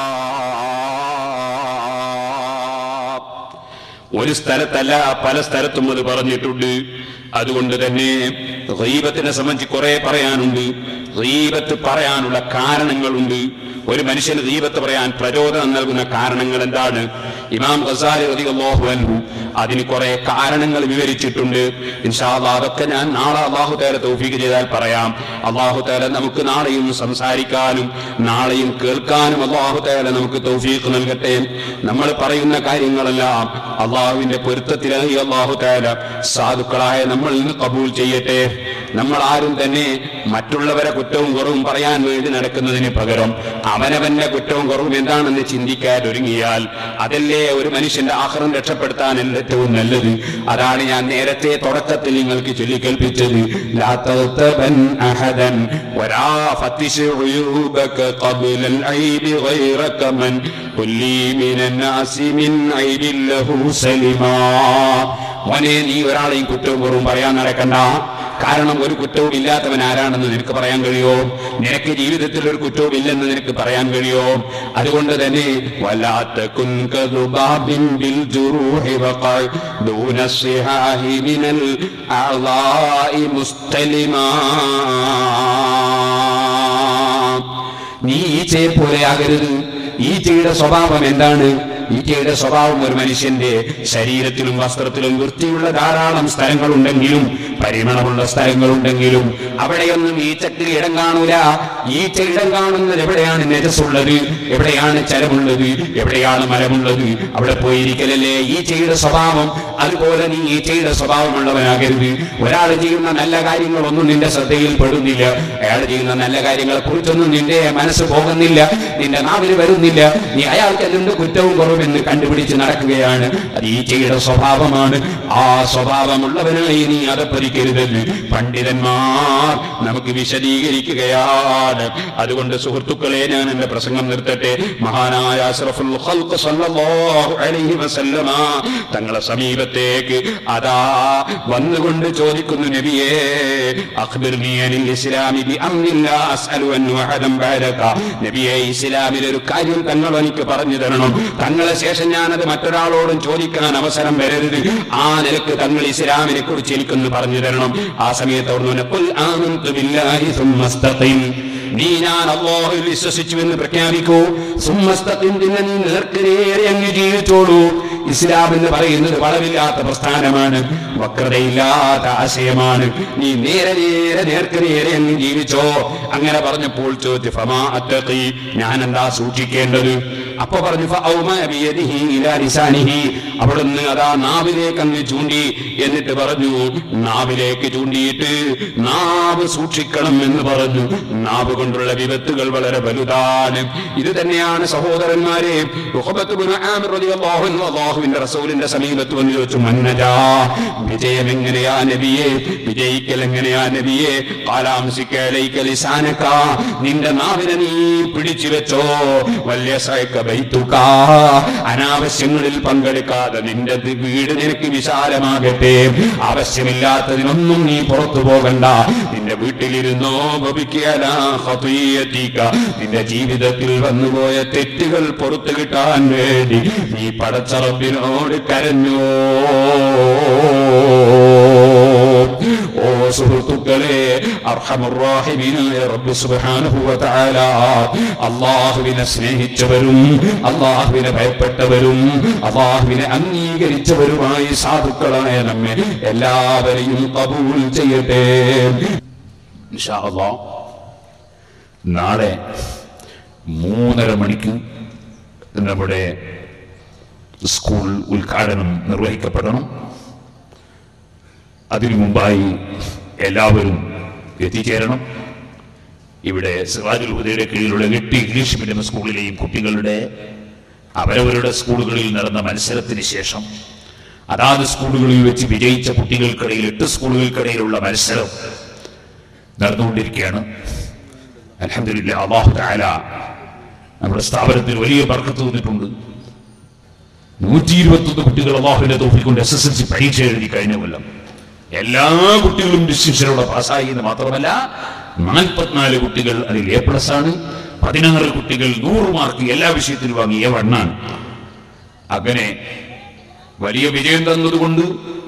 ഒരു സ്ഥലത്തല്ല പല സ്ഥലത്തും അത് പറഞ്ഞിട്ടുണ്ട് അതുകൊണ്ട് തന്നെ ഗീബത്തിനെ സംബന്ധിച്ച് കുറെ പറയാനുണ്ട് ഗീബത്ത് പറയാനുള്ള കാരണങ്ങളുണ്ട് ഒരു മനുഷ്യന് ദീപത്ത് പറയാൻ പ്രചോദനം നൽകുന്ന കാരണങ്ങൾ എന്താണ് ഇമാം ഖസാലി റളിയല്ലാഹു അൻഹു അതിന് കുറെ കാരണങ്ങൾ വിവരിച്ചിട്ടുണ്ട് ഇൻഷാ അല്ലാഹ് അതൊക്കെ ഞാൻ നാളെ അള്ളാഹു തആല തൗഫീഖ് ചെയ്താൽ പറയാം അള്ളാഹു തആല നമുക്ക് നാളെയും സംസാരിക്കാനും നാളെയും കേൾക്കാനും അള്ളാഹു തആല നമുക്ക് തൗഫീഖ് നൽകട്ടെ നമ്മൾ പറയുന്ന കാര്യങ്ങളെല്ലാം അള്ളാഹുവിന്റെ പൊരുത്തത്തിലായി അള്ളാഹു തആല സാധുക്കളായ നമ്മളിൽ നിന്ന് കബൂൽ ചെയ്യട്ടെ നമ്മൾ ആരും തന്നെ മറ്റുള്ളവരെ കുറ്റവും കുറവും പറയാൻ വേണ്ടി നടക്കുന്നതിന് പകരം അവനവന്റെ കുറ്റവും കുറവും എന്താണെന്ന് ചിന്തിക്കാൻ ഒരുങ്ങിയാൽ അതല്ലേ ഒരു മനുഷ്യന്റെ ആഹ്റം രക്ഷപ്പെടുത്താൻ ഏറ്റവും നല്ലത് അതാണ് ഞാൻ നേരത്തെ തുടക്കത്തിൽ നിങ്ങൾക്ക് ചൊല്ലിക്കേൽപ്പിച്ചത് ലാ തഗ്തബൻ അഹദൻ വലാ ഫത്തിശ് ഉയൂബക ഖബ്ല العيب غيرك من كل من الناس من عيب له سلما മോനെ നീ ഒരാളെയും കുറ്റവും കുറവും പറയാൻ നടക്കണ്ട കാരണം ഒരു കുറ്റവും ഇല്ലാത്തവൻ ആരാണെന്ന് നിനക്ക് പറയാൻ കഴിയോ നിനക്ക് ജീവിതത്തിൽ ഒരു കുറ്റവും ഇല്ലെന്ന് നിനക്ക് പറയാൻ കഴിയോ അതുകൊണ്ട് തന്നെ വല്ലാത്ത കുൻകതുബാബിൻ ബിൽ ജുറൂഹി വഖൽ ദൂന സിഹാഹി മിനൽ അളാഇ മുസ്തലിമാ നീ ഈച്ചയെ പോലെ ആകരുത് ഈച്ചയുടെ സ്വഭാവം എന്താണ് ഈറ്റയുടെ സ്വഭാവം ഒരു മനുഷ്യന്റെ ശരീരത്തിലും വസ്ത്രത്തിലും വൃത്തിയുള്ള ധാരാളം സ്ഥലങ്ങളുണ്ടെങ്കിലും പരിമളമുള്ള സ്ഥലങ്ങളുണ്ടെങ്കിലും അവിടെയൊന്നും ഈച്ചക്ക് ഇടം കാണൂല ഈച്ച ഇടം കാണുന്നത് എവിടെയാണ് നെജസുള്ളത് എവിടെയാണ് ചരമുള്ളത് എവിടെയാണ് മരമുള്ളത് അവിടെ പോയിരിക്കലല്ലേ ഈച്ചയുടെ സ്വഭാവം അതുപോലെ നീ ഈച്ചയുടെ സ്വഭാവമുള്ളവനാകരുത് ഒരാൾ ചെയ്യുന്ന നല്ല കാര്യങ്ങളൊന്നും നിന്റെ ശ്രദ്ധയിൽ പെടുന്നില്ല അയാൾ ചെയ്യുന്ന നല്ല കാര്യങ്ങളെ കുറിച്ചൊന്നും നിന്റെ മനസ്സ് പോകുന്നില്ല നിന്റെ നാവിൽ വരുന്നില്ല നീ അയാൾക്ക് എന്ത് കുറ്റവും കുറവെന്ന് കണ്ടുപിടിച്ച് നടക്കുകയാണ് അത് ഈച്ചയുടെ സ്വഭാവമാണ് ആ സ്വഭാവമുള്ളവനായി നീ അതപ്പരിക്കരുതെന്ന് പണ്ഡിതന്മാർ നമുക്ക് വിശദീകരിക്കുകയാണ് അതുകൊണ്ട് സുഹൃത്തുക്കളെ ഞാൻ എന്റെ പ്രസംഗം നിർത്തട്ടെ മഹാനായ അഷ്റഫുൽ ഖൽഖ് സല്ലല്ലാഹു അലൈഹി വസല്ലമ തങ്ങളെ സമീപത്തേക്ക് അതാ വന്നുകൊണ്ട് ചോദിക്കുന്നു നബിയേ അഖ്ബിർനി അനിൽ ഇസ്ലാമി ബി അംരില്ലാ അസ്അലു അൻ വഹദം ബഅദക നബിയേ ഇസ്ലാമിൽ ഒരു കാര്യം തങ്ങൾ എനിക്ക് പറഞ്ഞു തരണം തങ്ങളെ ശേഷം ഞാനത് മറ്റൊരാളോടും ചോദിക്കാൻ അവസരം വരരുത് ആ നിലക്ക് തങ്ങൾ ഇസ്ലാമിനെ കുറിച്ച് എനിക്കൊന്ന് പറഞ്ഞു തരണം ആ സമയത്ത് അവിടുന്ന് "ഖുൽ ആമന്തു ബില്ലാഹി സുമ്മ ഇസ്തഖിം." നീ ഞാൻ അള്ളാഹുവിൽ വിശ്വസിച്ചു എന്ന് പ്രഖ്യാപിക്കൂ സുമ്മസ്തഖിം പിന്നെ നീ നേർക്കുനേരെ അങ്ങ് ജീവിച്ചോളൂ ഇസ്ലാം എന്ന് പറയുന്നത് വളവില്ലാത്ത പ്രസ്ഥാനമാണ് വക്രതയില്ലാത്ത ആശയമാണ് നീ നേരെ നേരെ നേർക്ക് നേരെ അങ്ങ് ജീവിച്ചോ അങ്ങനെ പറഞ്ഞപ്പോൾ ചോദിച്ചു ഫമാ അത്തഖി ഞാൻ എന്താ സൂക്ഷിക്കേണ്ടത് അപ്പൊ പറഞ്ഞു ഫഔമ ബിയദിഹി ഇലാ ലിസാനിഹി അവിടുന്ന് അതാ നാവിലേക്ക് അങ്ങ് ചൂണ്ടി എന്നിട്ട് പറഞ്ഞു നാവിലേക്ക് ചൂണ്ടിയിട്ട് നാവ് സൂക്ഷിക്കണം എന്ന് പറഞ്ഞു നാവ് കൊണ്ടുള്ള വിപത്തുകൾ വളരെ വലുതാണ് ഇത് തന്നെയാണ് സഹോദരന്മാരെ ഉഖബത്ത് ഇബ്നു ആമിർ റളിയല്ലാഹു അൻഹു അല്ലാഹുവിന്റെ റസൂലിന്റെ സമീപത്ത് വന്ന് ചോദിച്ചു മന്നജാ വിജയം എങ്ങനെയാ നബിയെ വിജയിക്കൽ എങ്ങനെയാ നബിയെ കാലാംസിക്കലൈക ലിസാനക നിന്റെ നാവിനെ നീ പിടിച്ചു വെച്ചോ വലിയ ബൈത്തുക അനാവശ്യങ്ങളിൽ പങ്കെടുക്കാതെ നിന്റെ ദി- വീട് നിനക്ക് വിശാലമാകട്ടെ ആവശ്യമില്ലാത്തതിനൊന്നും നീ പുറത്തു പോകണ്ട നിന്റെ വീട്ടിലിരുന്നോ ഭവിക്കാനാ ഖതിയതിക. നിന്റെ ജീവിതത്തിൽ വന്നുപോയ തെറ്റുകൾ പുറത്തു കിട്ടാൻ വേണ്ടി നീ പടച്ചറബിനോട് കരഞ്ഞോ ഓ സുഹൃത്തുക്കളെ അർഹമുറാഹിമീനായ റബ്ബ് സുബ്ഹാനഹു വ തആല അല്ലാഹുവിനെ സ്നേഹിച്ചവരും അല്ലാഹുവിനെ ഭയപ്പെട്ടവരും അല്ലാഹുവിനെ അംഗീകരിച്ചവരുമായി സാധുക്കളായ നമ്മെ എല്ലാവരെയും കബൂൽ ചെയ്യട്ടെ ഇൻഷാ അല്ലാഹ് നാളെ മൂന്നര മണിക്ക് നമ്മുടെ സ്കൂൾ ഉദ്ഘാടനം നിർവഹിക്കപ്പെടണം അതിനു മുമ്പായി എല്ലാവരും എത്തിച്ചേരണം ഇവിടെ സിറാജുൽ ഹുദയുടെ കീഴിലുള്ള എട്ട് ഇംഗ്ലീഷ് മീഡിയം സ്കൂളിലെയും കുട്ടികളുടെ അവരവരുടെ സ്കൂളുകളിൽ നടന്ന മത്സരത്തിന് ശേഷം അതാത് സ്കൂളുകളിൽ വെച്ച് വിജയിച്ച കുട്ടികൾക്കിടയിൽ എട്ട് സ്കൂളുകൾക്കിടയിലുള്ള മത്സരം നടന്നുകൊണ്ടിരിക്കുകയാണ് അലഹമില്ല അള്ളാഹു താല നമ്മുടെ സ്ഥാപനത്തിൽ വലിയ ബർക്കത്ത് തന്നിട്ടുണ്ട് നൂറ്റി ഇരുപത്തൊന്ന് കുട്ടികൾ അള്ളാഹുവിന്റെ തോപ്പിക്കൊണ്ട് എസ് എസ് എൽ സി പരീക്ഷ എഴുതി കഴിഞ്ഞ കൊല്ലം എല്ലാ കുട്ടികളും ഡിസ്റ്റിങ്ഷനോടെ പാസ്സായി എന്ന് മാത്രമല്ല നാൽപ്പത്തിനാല് കുട്ടികൾ അതിൽ എ പ്ലസ് ആണ് പതിനാറ് കുട്ടികൾ നൂറ് മാർക്ക് എല്ലാ വിഷയത്തിലും വാങ്ങി എ വണ്ണാണ് അങ്ങനെ വലിയ വിജയം തന്നതുകൊണ്ട്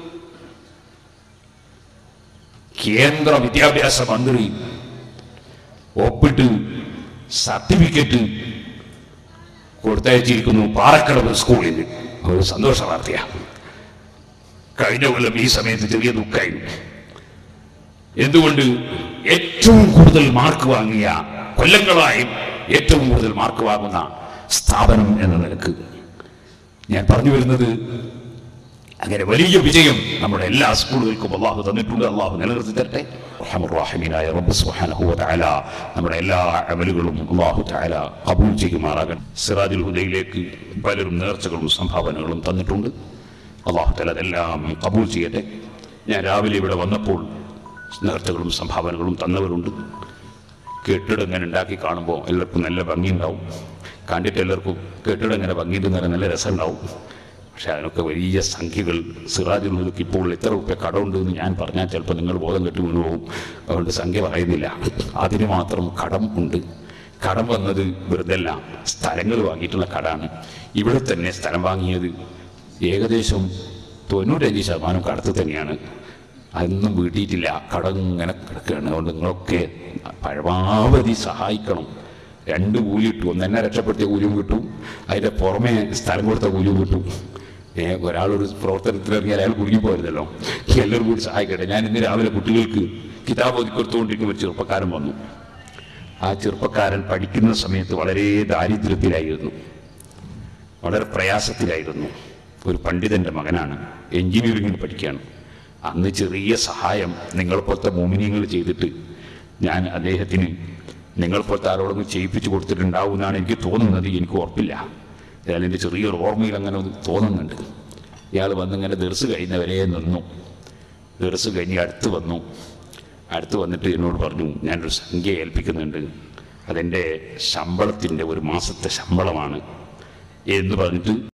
കേന്ദ്ര വിദ്യാഭ്യാസ മന്ത്രി ഒപ്പിട്ട് സർട്ടിഫിക്കറ്റ് കൊടുത്തയച്ചിരിക്കുന്നു പാറക്കടവ് സ്കൂളിൽ ഒരു സന്തോഷ വാർത്തയാണ് കഴിഞ്ഞ കൊല്ലം ഈ സമയത്ത് ചെറിയ ദുഃഖമായിരുന്നു എന്തുകൊണ്ട് ഏറ്റവും കൂടുതൽ മാർക്ക് വാങ്ങിയ കൊല്ലങ്ങളായും ഏറ്റവും കൂടുതൽ മാർക്ക് വാങ്ങുന്ന സ്ഥാപനം എന്ന നിലക്ക് ഞാൻ പറഞ്ഞു വരുന്നത് അങ്ങനെ വലിയ വിജയം നമ്മുടെ എല്ലാ സ്കൂളുകൾക്കും അള്ളാഹു തന്നിട്ടുണ്ട് അള്ളാഹു നിലനിർത്തി തരട്ടെ റഹ്മാനായ റബ്ബ് സുബ്ഹാനഹു വ തആല നമ്മുടെ എല്ലാ അമലുകളും അള്ളാഹു തആല കബൂൽ ചെയ്യുമാറാകട്ടെ സിറാജുൽ ഹുദയിലേക്ക് പലരും നേർച്ചകളും സംഭാവനകളും തന്നിട്ടുണ്ട് അള്ളാഹു തആല അതെല്ലാം കബൂൽ ചെയ്യട്ടെ ഞാൻ രാവിലെ ഇവിടെ വന്നപ്പോൾ നേർച്ചകളും സംഭാവനകളും തന്നവരുണ്ട് കെട്ടിടം ഇങ്ങനെ ഉണ്ടാക്കി കാണുമ്പോൾ എല്ലാവർക്കും നല്ല ഭംഗിയുണ്ടാവും കണ്ടിട്ട് എല്ലാവർക്കും കെട്ടിടം ഇങ്ങനെ ഭംഗി തന്നെ നല്ല രസമുണ്ടാവും പക്ഷെ അതിനൊക്കെ വലിയ സംഖ്യകൾ സിറാജുൽ മുതുക്ക് ഇപ്പോൾ എത്ര റുപ്യ കടമുണ്ട് എന്ന് ഞാൻ പറഞ്ഞാൽ ചിലപ്പോൾ നിങ്ങൾ ബോധം കെട്ടി വീണു പോകും അതുകൊണ്ട് സംഖ്യ പറയുന്നില്ല അതിന് മാത്രം കടം ഉണ്ട് കടം വന്നത് വെറുതെ അല്ല സ്ഥലങ്ങൾ വാങ്ങിയിട്ടുള്ള കടാണ് ഇവിടെ തന്നെ സ്ഥലം വാങ്ങിയത് ഏകദേശം തൊണ്ണൂറ്റഞ്ച് ശതമാനം കടത്ത് തന്നെയാണ് അതൊന്നും വീട്ടിയിട്ടില്ല കടം ഇങ്ങനെ കിടക്കുകയാണ് അതുകൊണ്ട് നിങ്ങളൊക്കെ പരമാവധി സഹായിക്കണം രണ്ട് കൂലി കിട്ടും ഒന്ന് എന്നെ രക്ഷപ്പെടുത്തിയ കൂലിയും കിട്ടും അതിന്റെ പുറമെ സ്ഥലം കൊടുത്ത കൂലിയും കിട്ടും ഏ ഒരാളൊരു പ്രവർത്തനത്തിൽ ഇറങ്ങിയാൽ അയാൾ കുടുങ്ങി പോരുന്നല്ലോ എല്ലാവരും കൂടി സഹായിക്കട്ടെ ഞാൻ ഇന്ന് രാവിലെ കുട്ടികൾക്ക് കിതാബ് ഒതുക്കൊടുത്തുകൊണ്ടിരിക്കുന്ന ഒരു ചെറുപ്പക്കാരൻ വന്നു ആ ചെറുപ്പക്കാരൻ പഠിക്കുന്ന സമയത്ത് വളരെ ദാരിദ്ര്യത്തിലായിരുന്നു വളരെ പ്രയാസത്തിലായിരുന്നു ഒരു പണ്ഡിതന്റെ മകനാണ് എഞ്ചിനീയറിംഗിന് പഠിക്കുകയാണ് അന്ന് ചെറിയ സഹായം നിങ്ങളെപ്പോലത്തെ മോമിനിയങ്ങൾ ചെയ്തിട്ട് ഞാൻ അദ്ദേഹത്തിന് നിങ്ങളെപ്പോലത്തെ ആരോടൊന്നും ചെയ്യിപ്പിച്ചു കൊടുത്തിട്ടുണ്ടാവും എന്നാണ് എനിക്ക് തോന്നുന്നത് എനിക്ക് ഉറപ്പില്ല ഏതായാലും എൻ്റെ ചെറിയൊരു ഓർമ്മയിൽ അങ്ങനെ ഒന്ന് തോന്നുന്നുണ്ട് ഇയാൾ വന്നിങ്ങനെ ദർസ് കഴിയുന്നവരെ നിന്നു ദർസ് കഴിഞ്ഞ് അടുത്ത് വന്നു അടുത്ത് വന്നിട്ട് എന്നോട് പറഞ്ഞു ഞാനൊരു സംഖ്യ ഏൽപ്പിക്കുന്നുണ്ട് അതെൻ്റെ ശമ്പളത്തിൻ്റെ ഒരു മാസത്തെ ശമ്പളമാണ് എന്ന് പറഞ്ഞിട്ട്